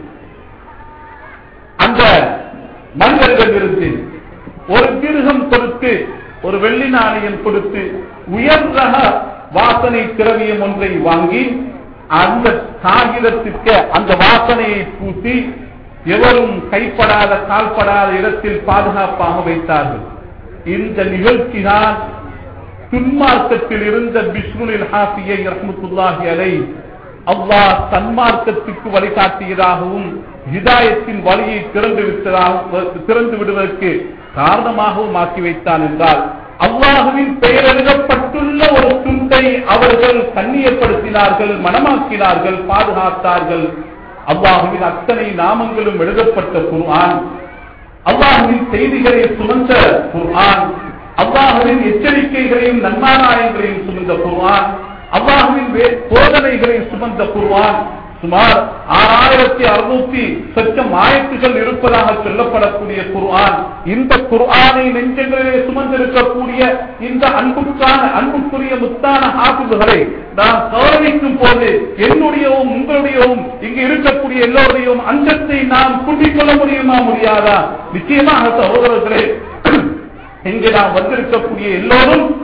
அந்த மனிதர்கள் இருந்து ஒரு திருகம் கொடுத்து ஒரு வெள்ளி நாணயம் கொடுத்து உயர் ரக வாசனை திரவியம் ஒன்றை வாங்கி அந்த காகிதத்திற்கு அந்த வாசனையை பூசி எவரும் கைப்படாத கால்படாத இடத்தில் பாதுகாப்பாக வைத்தார்கள் இந்த நிகழ்ச்சி தான் துன்மார்க்கத்தில் இருந்த பிஷ்ணுலில் ஹாஃபியை ரஹமத்துல்லாஹி அலை அல்லாஹ் தன்மார்க்கத்துக்கு வழிகாட்டியதாகவும் ஹிதாயத்தின் வழியை திறந்து விட்டதாக திறந்து விடுவதற்கு காரணமாகவும் ஆக்கி வைத்தான் என்றால் அல்லாஹுவின் பெயர் எழுதப்பட்டுள்ள ஒரு துண்டை அவர்கள் கண்ணியப்படுத்தினார்கள் மனமாக்கினார்கள் பாதுகாத்தார்கள் அல்லாஹுவின் அத்தனை நாமங்களும் எழுதப்பட்ட குர்ஆன் அல்லாஹுவின் செய்திகளை சுமந்த குர்ஆன் அல்லாஹுவின் எச்சரிக்கைகளையும் நன்மாராயங்களையும் சுமந்த குர்ஆன் அல்லாஹுவின் போதனைகளை சுமந்த குர்ஆன் சுமார் ஆறாயிரத்தி அறுநூத்தி சொச்சம் ஆயத்துகள் இருப்பதாக சொல்லப்படக்கூடிய குர்ஆன் இந்த குர்ஆனை நெஞ்சங்களிலே சுமந்திருக்கக்கூடிய இந்த அன்புக்கான அன்புக்குரிய முத்தான ஆசிப்புகளை நாம் கௌரவிக்கும் போது என்னுடையவும் உங்களுடையவும் இங்கு இருக்கக்கூடிய எல்லோருடையும் அந்தத்தை நாம் கூட்டிக் கொள்ள முடியுமா முடியாதா நிச்சயமாக சகோதரர்களே இங்கு நாம் வந்திருக்கக்கூடிய எல்லோரும்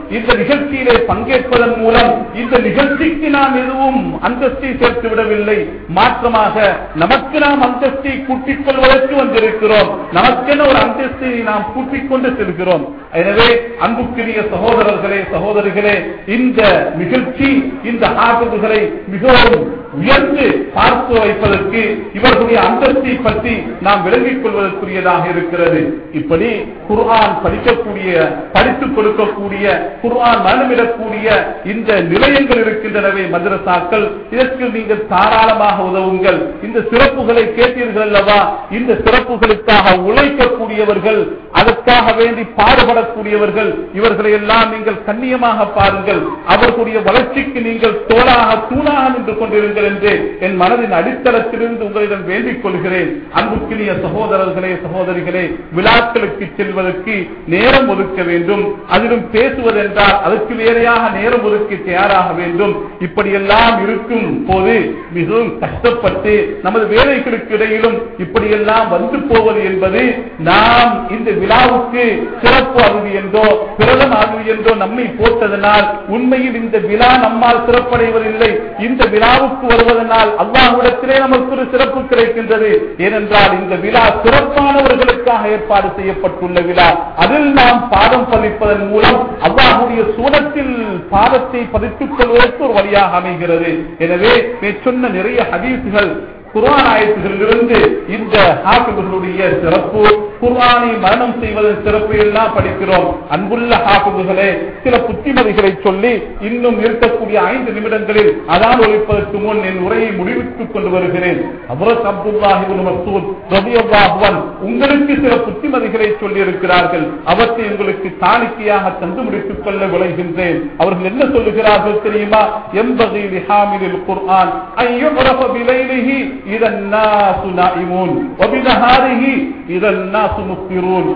இந்த நிகழ்ச்சியிலே பங்கேற்பதன் மூலம் இந்த நிகழ்ச்சிக்கு நாம் எதுவும் அந்தஸ்தை சேர்த்து விடவில்லை மாற்றமாக நமக்கு நாம் அந்தஸ்தை கூட்டிக் கொள்வதற்கு வந்திருக்கிறோம் நமக்கென ஒரு அந்தஸ்தை நாம் கூட்டிக் கொண்டு செல்கிறோம் எனவே அன்புக்குரிய சகோதரர்களே சகோதரிகளே இந்த நிகழ்ச்சி இந்த ஆகுதுகளை மிகவும் உயர்ந்து பார்த்து வைப்பதற்கு இவர்களுடைய அந்தஸ்தை பற்றி நாம் விளங்கிக் கொள்வதற்குரியதாக இருக்கிறது இப்படி குர்ஆன் படிக்கக்கூடிய படித்துக் கொடுக்கக்கூடிய குர்ஆன் மனமிடக்கூடிய இந்த நிலையங்கள் இருக்கின்றனவே மதரசாக்கள் இதற்கு நீங்கள் தாராளமாக உதவுங்கள் இந்த சிறப்புகளை கேட்டீர்கள் அல்லவா இந்த சிறப்புகளுக்காக உழைக்கக்கூடியவர்கள் அதற்காக வேண்டி பாடுபடக்கூடியவர்கள் இவர்களை எல்லாம் நீங்கள் கண்ணியமாக பாருங்கள் அவர்களுடைய வளர்ச்சிக்கு நீங்கள் தோளாக தூணாக நின்று கொண்டிருங்கள் என்று என் மனதின் அடித்தளத்திலிருந்து உங்களிடம் வேண்டிக் கொள்கிறேன் அன்புக்கினிய சகோதரர்களே சகோதரிகளே விழாக்களுக்கு செல்வதற்கு நேரம் ஒதுக்க வேண்டும் அதிலும் பேசுவதென்றால் அதற்கு வேறையாக நேரம் ஒதுக்கி தயாராக வேண்டும் இப்படியெல்லாம் இருக்கும் போது மிகவும் கஷ்டப்பட்டு நமது வேலைகளுக்கு இடையிலும் இப்படியெல்லாம் வந்து போவது என்பது நாம் இந்த விழாவுக்கு சிறப்பு அருவி என்றோ பிரதம அருவி என்றோ நம்மை போட்டதனால் உண்மையில் இந்த விழா நம்மால் சிறப்படைவதில்லை இந்த விழாவுக்கு வருவதனால் அல்லாஹ்விடத்திலே நமக்கு ஒரு சிறப்பு கிடைக்கின்றது ஏனென்றால் இந்த விழா சிறப்பானவர்களுக்காக ஏற்பாடு செய்யப்பட்டுள்ள விழா அதில் நாம் பாதம் பதிப்பதன் மூலம் அல்லாஹுடைய சூழத்தில் பாதத்தை பதித்துக் கொள்வதற்கு ஒரு வழியாக அமைகிறது எனவே சொன்ன நிறைய ஹதீசுகள் குர்ஆன் ஆயத்துகளிலிருந்து இந்த ஹாஃபிதுகளுடைய சிறப்பு குர்ஆனை மரணம் செய்வதன் சிறப்பு எல்லாம் படிக்கிறோம் அன்புள்ள ஹாஃபிதுகளே சில புத்திமதிகளை சொல்லி இன்னும் இருக்கக்கூடிய ஐந்து நிமிடங்களில் அதான் ஒழிப்பதற்கு முன் என் உரையை முடிவுக்குக் கொண்டு வருகிறேன் அபரத் அப்துல்லாஹிபின் மசூத் ரபியல்லாஹுவன் உங்களுக்கு சில புத்திமதிகளை சொல்லி இருக்கிறார்கள் அவற்றை உங்களுக்கு காணிக்கையாக தந்து முடித்துக் கொள்ள விளைகின்றேன் அவர்கள் என்ன சொல்லுகிறார்கள் தெரியுமா எம்பகை லிஹாமிலில் குர்ஆன் ஐயுரஃப பிலைலிஹி إذا الناس نائمون وبنهاره إذا الناس مفطرون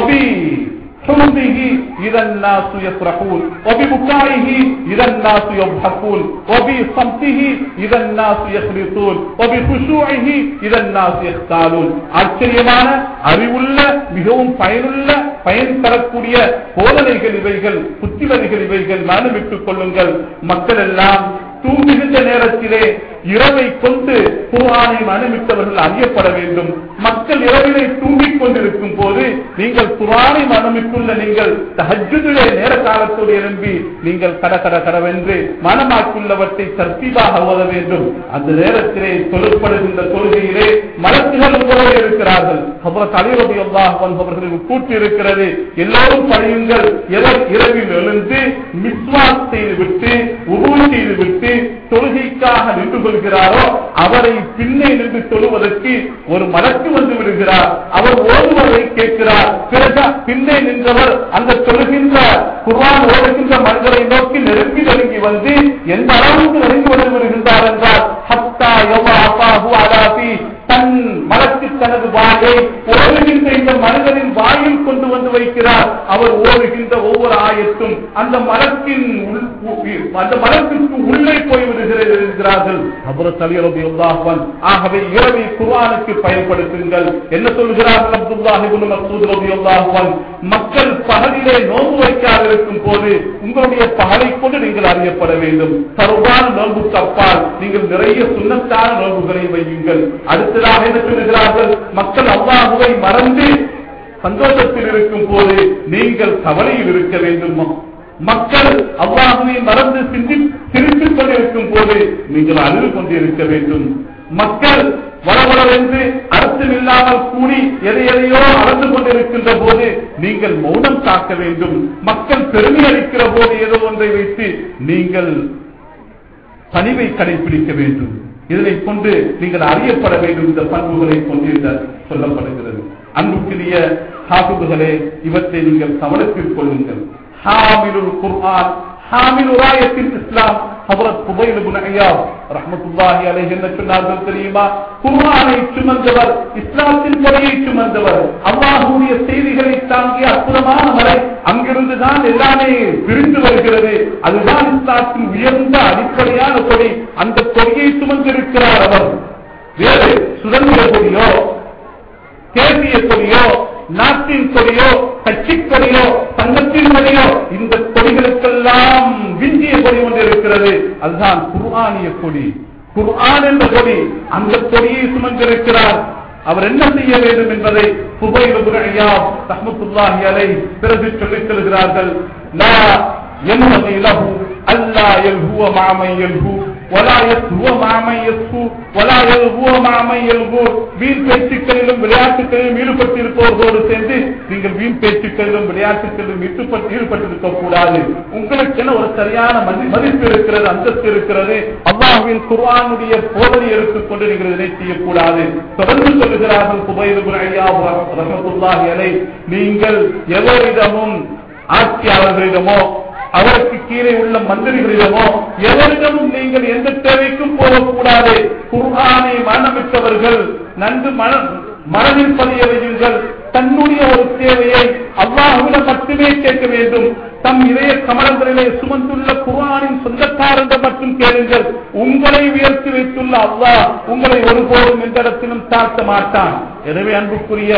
وبحمده إذا الناس يفرحون وببكائه إذا الناس يضحكون وبصمته إذا الناس يخلصون وبخشوعه إذا الناس يختالون ஆச்சரியமான அறிவுள்ள மிகவும் பயனுள்ள பயன் தரக்கூடிய போதனைகள் இவைகள் புத்திமதிகள் இவைகள் மனமிட்டுக் கொள்ளுங்கள் மக்கள் எல்லாம் தூங்குகின்ற நேரத்திலே இரவை கொண்டு குர்ஆனை மனமிட்டவர்கள் அறியப்பட வேண்டும் மக்கள் இரவிலே தூங்கிக் கொண்டிருக்கும் போது நீங்கள் குர்ஆனை மனமிட்டுள்ள நீங்கள் தஹஜ்ஜுதிலே நேர காலத்தோடு எழும்பி நீங்கள் கட கட கடவென்று மனமாக்குள்ளவற்றை தர்த்தீபாக ஓத வேண்டும் அந்த நேரத்திலே தொழுப்படுகின்ற தொழுகையிலே மலக்குகள் உங்களோடு இருக்கிறார்கள் ஹபரத் அலிரபி அல்லாஹ் அவர்களுக்கு கூட்டு இருக்கிறது எல்லோரும் படியுங்கள் எவர் இரவில் எழுந்து மிஸ்வாக் செய்துவிட்டு உருவ செய்துவிட்டு தொழுகைக்காக நின்று கொள்கிறாரோ அவரை பின்னே நின்று தொழுவதற்கு ஒரு மலக்கு வந்து விடுகிறார் அவர் ஓடுவதை கேட்கிறார் பிறகு பின்னே நின்றவர் அந்த தொழுகின்ற குர்ஆன் ஓடுகின்ற மனிதரை நோக்கி நெருங்கி நெருங்கி வந்து எந்த அளவுக்கு நெருங்கி வந்து விடுகின்றார் என்றால் ஹத்தா யவா அப்பாஹு அலாபி தன் மலக்கு தனது வாயை ஓடுகின்ற இந்த மனிதனின் வாயில் கொண்டு வந்து வைக்கிறார் அவர் ஓடுகின்ற ஒவ்வொரு ஆயத்தும் அந்த மலத்தின் உள்- அந்த மலத்திற்கு உள்ளே போய் விடுகிறார்கள் அபுரத் அலி ரலியல்லாஹு ஆகவே இரவை குர்ஆனுக்கு பயன்படுத்துங்கள் என்ன சொல்கிறார்கள் அப்துல்லாஹ் இப்னு மஸ்ஊத் ரலியல்லாஹு அன்ஹு மக்கள் பகலிலே நோன்பு வைக்காதிருக்கும் போது உங்களுடைய பகலை கொண்டு நீங்கள் அறியப்பட வேண்டும் சர்வான நோன்புக்கு அப்பால் நீங்கள் நிறைய சுண்ணத்தான நோன்புகளை வையுங்கள் அடுத்ததாக என்ன சொல்கிறார்கள் மக்கள் அல்லாஹுவை மறந்து சந்தோஷத்தில் இருக்கும் போது நீங்கள் கவலையில் இருக்க வேண்டும் மக்கள் அல்லாஹுவை மறந்து சிந்தி சிரித்துக் கொண்டிருக்கும் போது நீங்கள் அழுது கொண்டிருக்க வேண்டும் மக்கள் வளவளவென்று அர்த்தம் இல்லாமல் கூடி எதை எதையோ அளந்து கொண்டிருக்கின்ற போது நீங்கள் மௌனம் காக்க வேண்டும் மக்கள் பெருமை அளிக்கிற போது ஏதோ ஒன்றை வைத்து நீங்கள் பணிவை கடைபிடிக்க வேண்டும் இதனை கொண்டு நீங்கள் அறியப்பட வேண்டும் இந்த பண்புகளை கொண்டு இந்த சொல்லப்படுகிறது அன்புக்குரிய ஹாபிபுகளே இவற்றை நீங்கள் கவனத்தில் கொள்ளுங்கள் ஹாமிலுல் குர்ஆன் ஹாமில் உராயத்தில் இஸ்லாம் ஹபரத் குபைல் இப்னு ஐயாப் ரஹ்மத்துல்லாஹி அலைஹி என்ன சொன்னார்கள் தெரியுமா குர்ஆனை சுமந்தவர் இஸ்லாத்தின் முறையை சுமந்தவர் அல்லாஹ்வுடைய செய்திகளை தாங்கிய அற்புதமான மலை அங்கிருந்து தான் எல்லாமே விரிந்து வருகிறது அதுதான் இஸ்லாத்தின் உயர்ந்த அடிப்படையான கொடி அந்த கொடியை சுமந்திருக்கிறார் அவர் வேறு சுதந்திர கொடியோ தேசிய கொடியோ நாட்டின் கொடியோ கட்சி கொடியோ சங்கத்தின் கொடியோ இந்த கொடிகளுக்கெல்லாம் விஞ்சிய கொடி ஒன்று இருக்கிறது அதுதான் குர்ஆனிய கொடி குர்ஆன் என்ற கொடி அந்த கொடியை சுமந்திருக்கிறார் அவர் என்ன செய்ய வேண்டும் என்பதை ரஹமத்துல்லாஹி அலை பிறகு சொல்லித் செல்கிறார்கள் லா ينبغي له ألا يلهو مع من يلهو ولا يسهو مع من يسهو ولا يلهو مع من يلهو வீண் பேச்சுக்களிலும் விளையாட்டுகளிலும் ஈடுபட்டிருப்பவர்களோடு சேர்ந்து நீங்கள் வீண் பேச்சுக்களிலும் விளையாட்டுகளிலும் ஈடுபட்டு ஈடுபட்டிருக்க கூடாது உங்களுக்கென ஒரு சரியான மதி- மதிப்பு இருக்கிறது அந்தஸ்து இருக்கிறது அல்லாஹ்வின் குர்ஆனுடைய போதனை எடுத்துக்கொண்டு நீங்கள் இதனை செய்யக்கூடாது தொடர்ந்து சொல்லுகிறார்கள் குபைர் இப்னு அய்யாப் ரஹ்மத்துல்லாஹி அலைஹ் நீங்கள் எவரிடமும் ஆட்சியாளர்களிடமோ அவருக்கு கீழே உள்ள மந்திரிகளிடமோ எவரிடமும் நீங்கள் எந்த தேவைக்கும் போகக்கூடாது குர்ஆனை மரணமிட்டவர்கள் நன்கு மன மனதில் பதிய வையுங்கள் தன்னுடைய ஒரு தேவையை அல்லாஹ்விடம் மட்டுமே கேட்க வேண்டும் தம் இதய கமலங்களிலே சுமந்துள்ள குர்ஆனின் சொந்தக்காரர்கள் மட்டும் கேளுங்கள் உங்களை உயர்த்தி வைத்துள்ள அல்லாஹ் உங்களை ஒருபோதும் எந்த இடத்திலும் தாழ்த்த மாட்டான் எனவே அன்புக்குரிய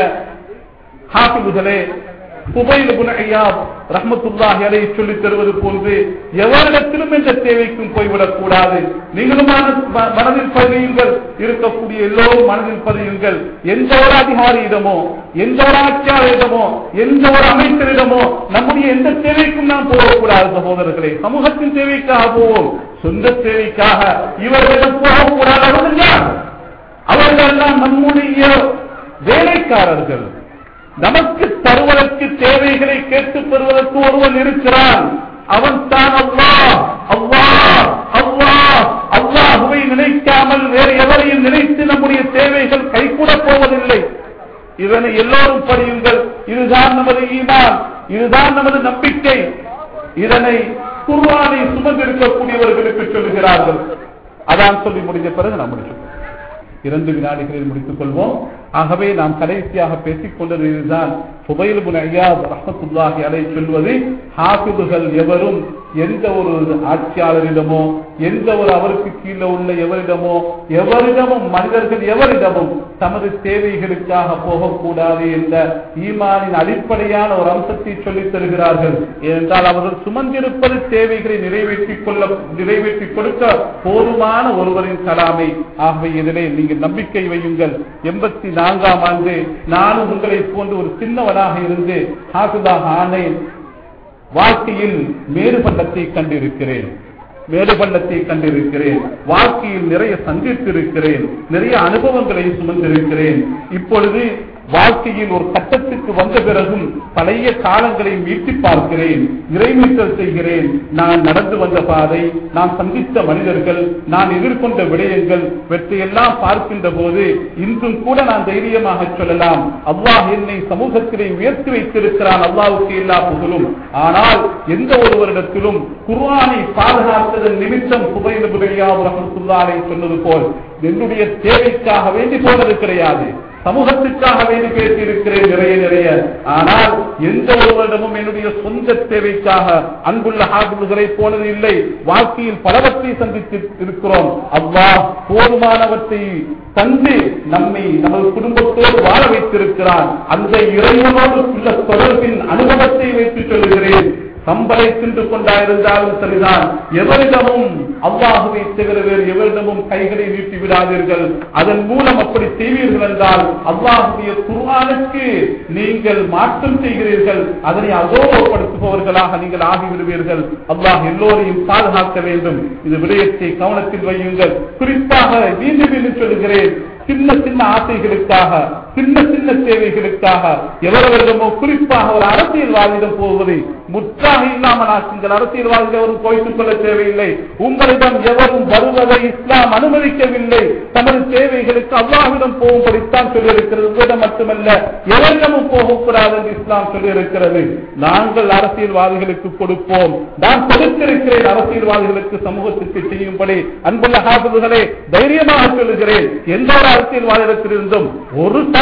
ஹாஃபிதுகளே புகையில் குணகையாப் ரஹமத்துல்லாஹி அலை சொல்லித் தருவது போன்று எவரிடத்திலும் எந்த தேவைக்கும் போய்விடக் கூடாது நீங்களும் மன- ம- மனதில் பதியுங்கள் இருக்கக்கூடிய எல்லோரும் மனதில் பதியுங்கள் எந்த ஒரு அதிகாரியிடமோ எந்த ஒரு ஆட்சியாளரிடமோ எந்த ஒரு அமைச்சரிடமோ நம்முடைய எந்த தேவைக்கும் நாம் போகக்கூடாது சகோதரர்களே சமூகத்தின் தேவைக்காக போவோம் சொந்த தேவைக்காக இவர்களிடம் போகக்கூடாது அவர்கள் யார் அவர்கள் எல்லாம் நம்முடைய வேலைக்காரர்கள் நமக்கு தருவதற்கு தேவைகளை கேட்டுப் பெறுவதற்கு ஒருவன் இருக்கிறான் அவன் தான் அல்லாஹ் அல்லாஹ் அல்லாஹ் அல்லாஹுவை நினைக்காமல் வேறு எவரையும் நினைத்து நம்முடைய தேவைகள் கைகூட போவதில்லை இதனை எல்லோரும் படியுங்கள் இதுதான் நமது ஈமான் இதுதான் நமது நம்பிக்கை இதனை குர்ஆனை சுமந்திருக்கக்கூடியவர்களுக்கு சொல்லுகிறார்கள் அதான் சொல்லி முடிஞ்ச பிறகு நாம் முடிச்சோம் இரண்டு வினாடிகளில் முடித்துக் கொள்வோம் ஆகவே நாம் கடைசியாக பேசிக் கொண்டது இதுதான் சுபைல் புன் ஐயாப் ரஹமத்துல்லாஹி அலை சொல்வது ஹாஃபிதுகள் எவரும் எந்த ஒரு ஆட்சியாளரிடமோ எந்த ஒரு அவருக்கு கீழே உள்ள எவரிடமோ எவரிடமும் மனிதர்கள் எவரிடமும் தமது தேவைகளுக்காக போகக்கூடாது என்ற ஈமானின் அடிப்படையான ஒரு அம்சத்தை சொல்லித் தருகிறார்கள் ஏனென்றால் அவர்கள் சுமந்திருப்பது தேவைகளை நிறைவேற்றிக் கொள்ள நிறைவேற்றிக் கொடுக்க போதுமான ஒருவரின் கலாமை ஆகவே இதிலே நீங்கள் நம்பிக்கை வையுங்கள் எண்பத்தி நான்காம் ஆண்டு நானும் உங்களை போன்று ஒரு சின்னவனாக இருந்து ஹாஃபிதாக ஆனேன் வாழ்க்கையில் மேறுபள்ளத்தை கண்டிருக்கிறேன் மேலுபள்ளத்தை கண்டிருக்கிறேன் வாழ்க்கையில் நிறைய சந்தித்திருக்கிறேன் நிறைய அனுபவங்களை சுமந்திருக்கிறேன் இப்பொழுது வாழ்க்கையில் ஒரு கட்டத்துக்கு வந்த பிறகும் பழைய காலங்களை மீட்டி பார்க்கிறேன் இறைமீட்டல் செய்கிறேன் நான் நடந்து வந்த பாதை நான் சந்தித்த மனிதர்கள் நான் எதிர்கொண்ட விடயங்கள் வெற்றியெல்லாம் பார்க்கின்ற போது இன்றும் கூட நான் தைரியமாக சொல்லலாம் அல்லாஹ் என்னை சமூகத்திலே உயர்த்தி வைத்திருக்கிறான் அல்லாஹ்வுக்கு எல்லா புகழும் ஆனால் எந்த ஒருவரிடத்திலும் குர்ஆனை பாதுகாத்ததன் நிமித்தம் சுபைல் புகையாவு ரஹமத்துல்லாரை சொன்னது போல் என்னுடைய தேவைக்காக வேண்டி போனது கிடையாது சமூகத்துக்காக வேண்டி பேசி இருக்கிறேன் நிறைய நிறைய ஆனால் எந்த ஒருவரிடமும் என்னுடைய சொந்த தேவைக்காக அன்புள்ள ஹாபில்களை போனது இல்லை வாழ்க்கையில் பலவற்றை சந்தித்து இருக்கிறோம் அல்லாஹ் போதுமானவற்றை தந்து நம்மை நமது குடும்பத்தோடு வாழ வைத்திருக்கிறான் அந்த இறைவனோடு உள்ள தொடர்பின் அனுபவத்தை வைத்து சொல்கிறேன் சம்பளை தின்று கொண்டாயிருந்தாலும் சரிதான் எவரிடமும் அல்லாஹுவை தவிர வேறு எவரிடமும் கைகளை நீட்டி விடாதீர்கள் அதன் மூலம் அப்படி செய்வீர்கள் என்றால் அல்லாஹுடைய குர்ஆனுக்கு நீங்கள் மாற்றம் செய்கிறீர்கள் அதனை அகோபப்படுத்துபவர்களாக நீங்கள் ஆகிவிடுவீர்கள் அல்லாஹ் எல்லோரையும் பாதுகாக்க வேண்டும் இது விடயத்தை கவனத்தில் வையுங்கள் குறிப்பாக மீண்டும் மீண்டும் சொல்கிறேன் சின்ன சின்ன ஆசைகளுக்காக சின்ன சின்ன தேவைகளுக்காக எவரவரிடமோ குறிப்பாக ஒரு அரசியல்வாதியிடம் போவதை முற்றாக இல்லாமல் ஆக்குங்கள் அரசியல்வாதிகள் எவரும் போய்த்துக் கொள்ள தேவையில்லை உங்களிடம் எவரும் வருவதை இஸ்லாம் அனுமதிக்கவில்லை தமது தேவைகளுக்கு அல்லாஹ்விடம் போகும்படித்தான் சொல்லியிருக்கிறது உங்களிடம் மட்டுமல்ல எவரிடமும் போகக்கூடாது என்று இஸ்லாம் சொல்லியிருக்கிறது நாங்கள் அரசியல்வாதிகளுக்கு கொடுப்போம் நான் கொடுத்திருக்கிறேன் அரசியல்வாதிகளுக்கு சமூகத்திற்கு செய்யும்படி அன்புள்ள ஹாபிதுகளே தைரியமாக சொல்லுகிறேன் எந்த ஒரு அரசியல்வாதிடத்திலிருந்தும் ஒரு தர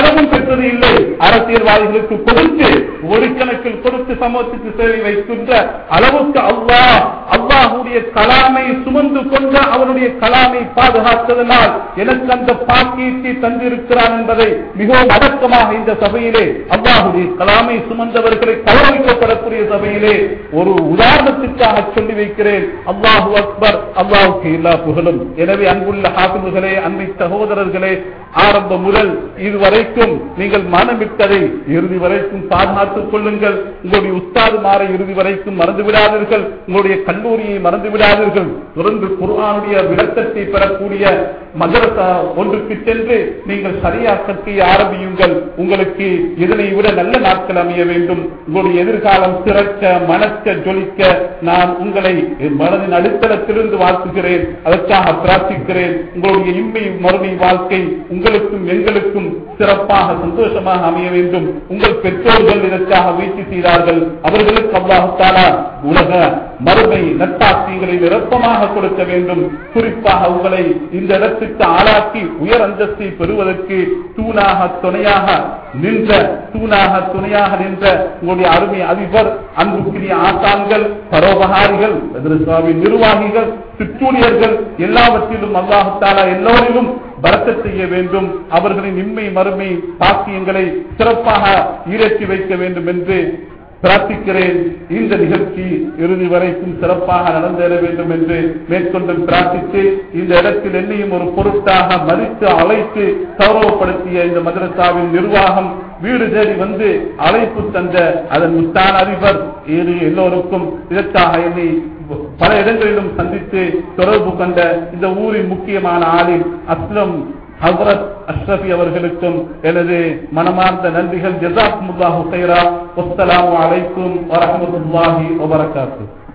தரமும் பெற்றது இல்லை அரசியல்வாதிகளுக்கு கொடுத்து கோடிக்கணக்கில் கொடுத்து சமூகத்துக்கு சேவை வைக்கின்ற அளவுக்கு அல்லாஹ் அல்லாஹுடைய கலாமை சுமந்து கொண்ட அவனுடைய கலாமை பாதுகாத்ததனால் எனக்கு அந்த பாக்கியத்தை தந்திருக்கிறான் என்பதை மிகவும் அடக்கமாக இந்த சபையிலே அல்லாஹுடைய கலாமை சுமந்தவர்களை கௌரவிக்கப்படக்கூடிய சபையிலே ஒரு உதாரணத்திற்காக சொல்லி வைக்கிறேன் அல்லாஹு அக்பர் அல்லாஹுக்கு எல்லா புகழும் எனவே அன்புள்ள ஹாபிபுகளே அன்பை சகோதரர்களே ஆரம்ப முதல் இதுவரைக்கும் நீங்கள் மனமிட்டதை இறுதி வரைக்கும் பாதுகாத்துக் கொள்ளுங்கள் உங்களுடைய உஸ்தாதுமாரை இறுதி வரைக்கும் மறந்து விடாதீர்கள் உங்களுடைய கல்லூரியை மறந்து விடாதீர்கள் தொடர்ந்து குர்ஆனுடைய விளக்கத்தை பெறக்கூடிய மதரசா ஒன்றுக்கு சென்று நீங்கள் சரியா கற்கையை ஆரம்பியுங்கள் உங்களுக்கு இதனை விட நல்ல நாட்கள் அமைய வேண்டும் உங்களுடைய எதிர்காலம் சிறக்க மணக்க ஜொலிக்க நான் உங்களை என் மனதின் அடித்தளத்திலிருந்து வாழ்த்துகிறேன் அதற்காக பிரார்த்திக்கிறேன் உங்களுடைய இன்மை மறுமை வாழ்க்கை உங்களுக்கும் எங்களுக்கும் சிறப்பாக சந்தோஷமாக அமைய வேண்டும் உங்கள் பெற்றோர்கள் இதற்காக முயற்சி செய்தார்கள் அவர்களுக்கு அல்லாஹாலா உலக மறுமை நட்டாட்சிகளை நிரப்பமாக கொடுக்க வேண்டும் குறிப்பாக உங்களை இந்த இடத்துக்கு ஆளாக்கி உயர் அந்தஸ்தை பெறுவதற்கு தூணாக துணையாக நின்ற தூணாக துணையாக நின்ற உங்களுடைய அருமை அதிபர் அன்புக்குரிய ஆசான்கள் பரோபகாரிகள் எதிர்சாமி நிர்வாகிகள் சிற்றூழியர்கள் எல்லாவற்றிலும் அல்லாஹாலா எல்லோரிலும் பரத்த செய்ய வேண்டும் அவர்களின் இன்மை மறுமை பாக்கியங்களை சிறப்பாக ஈரேற்றி வைக்க வேண்டும் என்று பிரார்த்திக்கிறேன் இந்த நிகழ்ச்சி இறுதி வரைக்கும் சிறப்பாக நடந்தேற வேண்டும் என்று மேற்கொண்டு பிரார்த்தித்து இந்த இடத்தில் என்னையும் ஒரு பொருட்டாக மதித்து அழைத்து கௌரவப்படுத்திய இந்த மதரசாவின் நிர்வாகம் வீடு தேடி வந்து அழைப்பு தந்த அதன் முத்தான அதிபர் இது எல்லோருக்கும் இதற்காக என்னை பல இடங்களிலும் சந்தித்து தொடர்பு கொண்ட இந்த ஊரின் முக்கியமான ஆளில் அஸ்லம் ஹசரத் அஷ்ரஃபி அவர்களுக்கும் எனது மனமார்ந்த நன்றிகள் ஜசாக் முல்லாஹு கைரா வஸ்ஸலாமு அலைக்கும் வரஹமத்துல்லாஹி வபரகாத்துஹு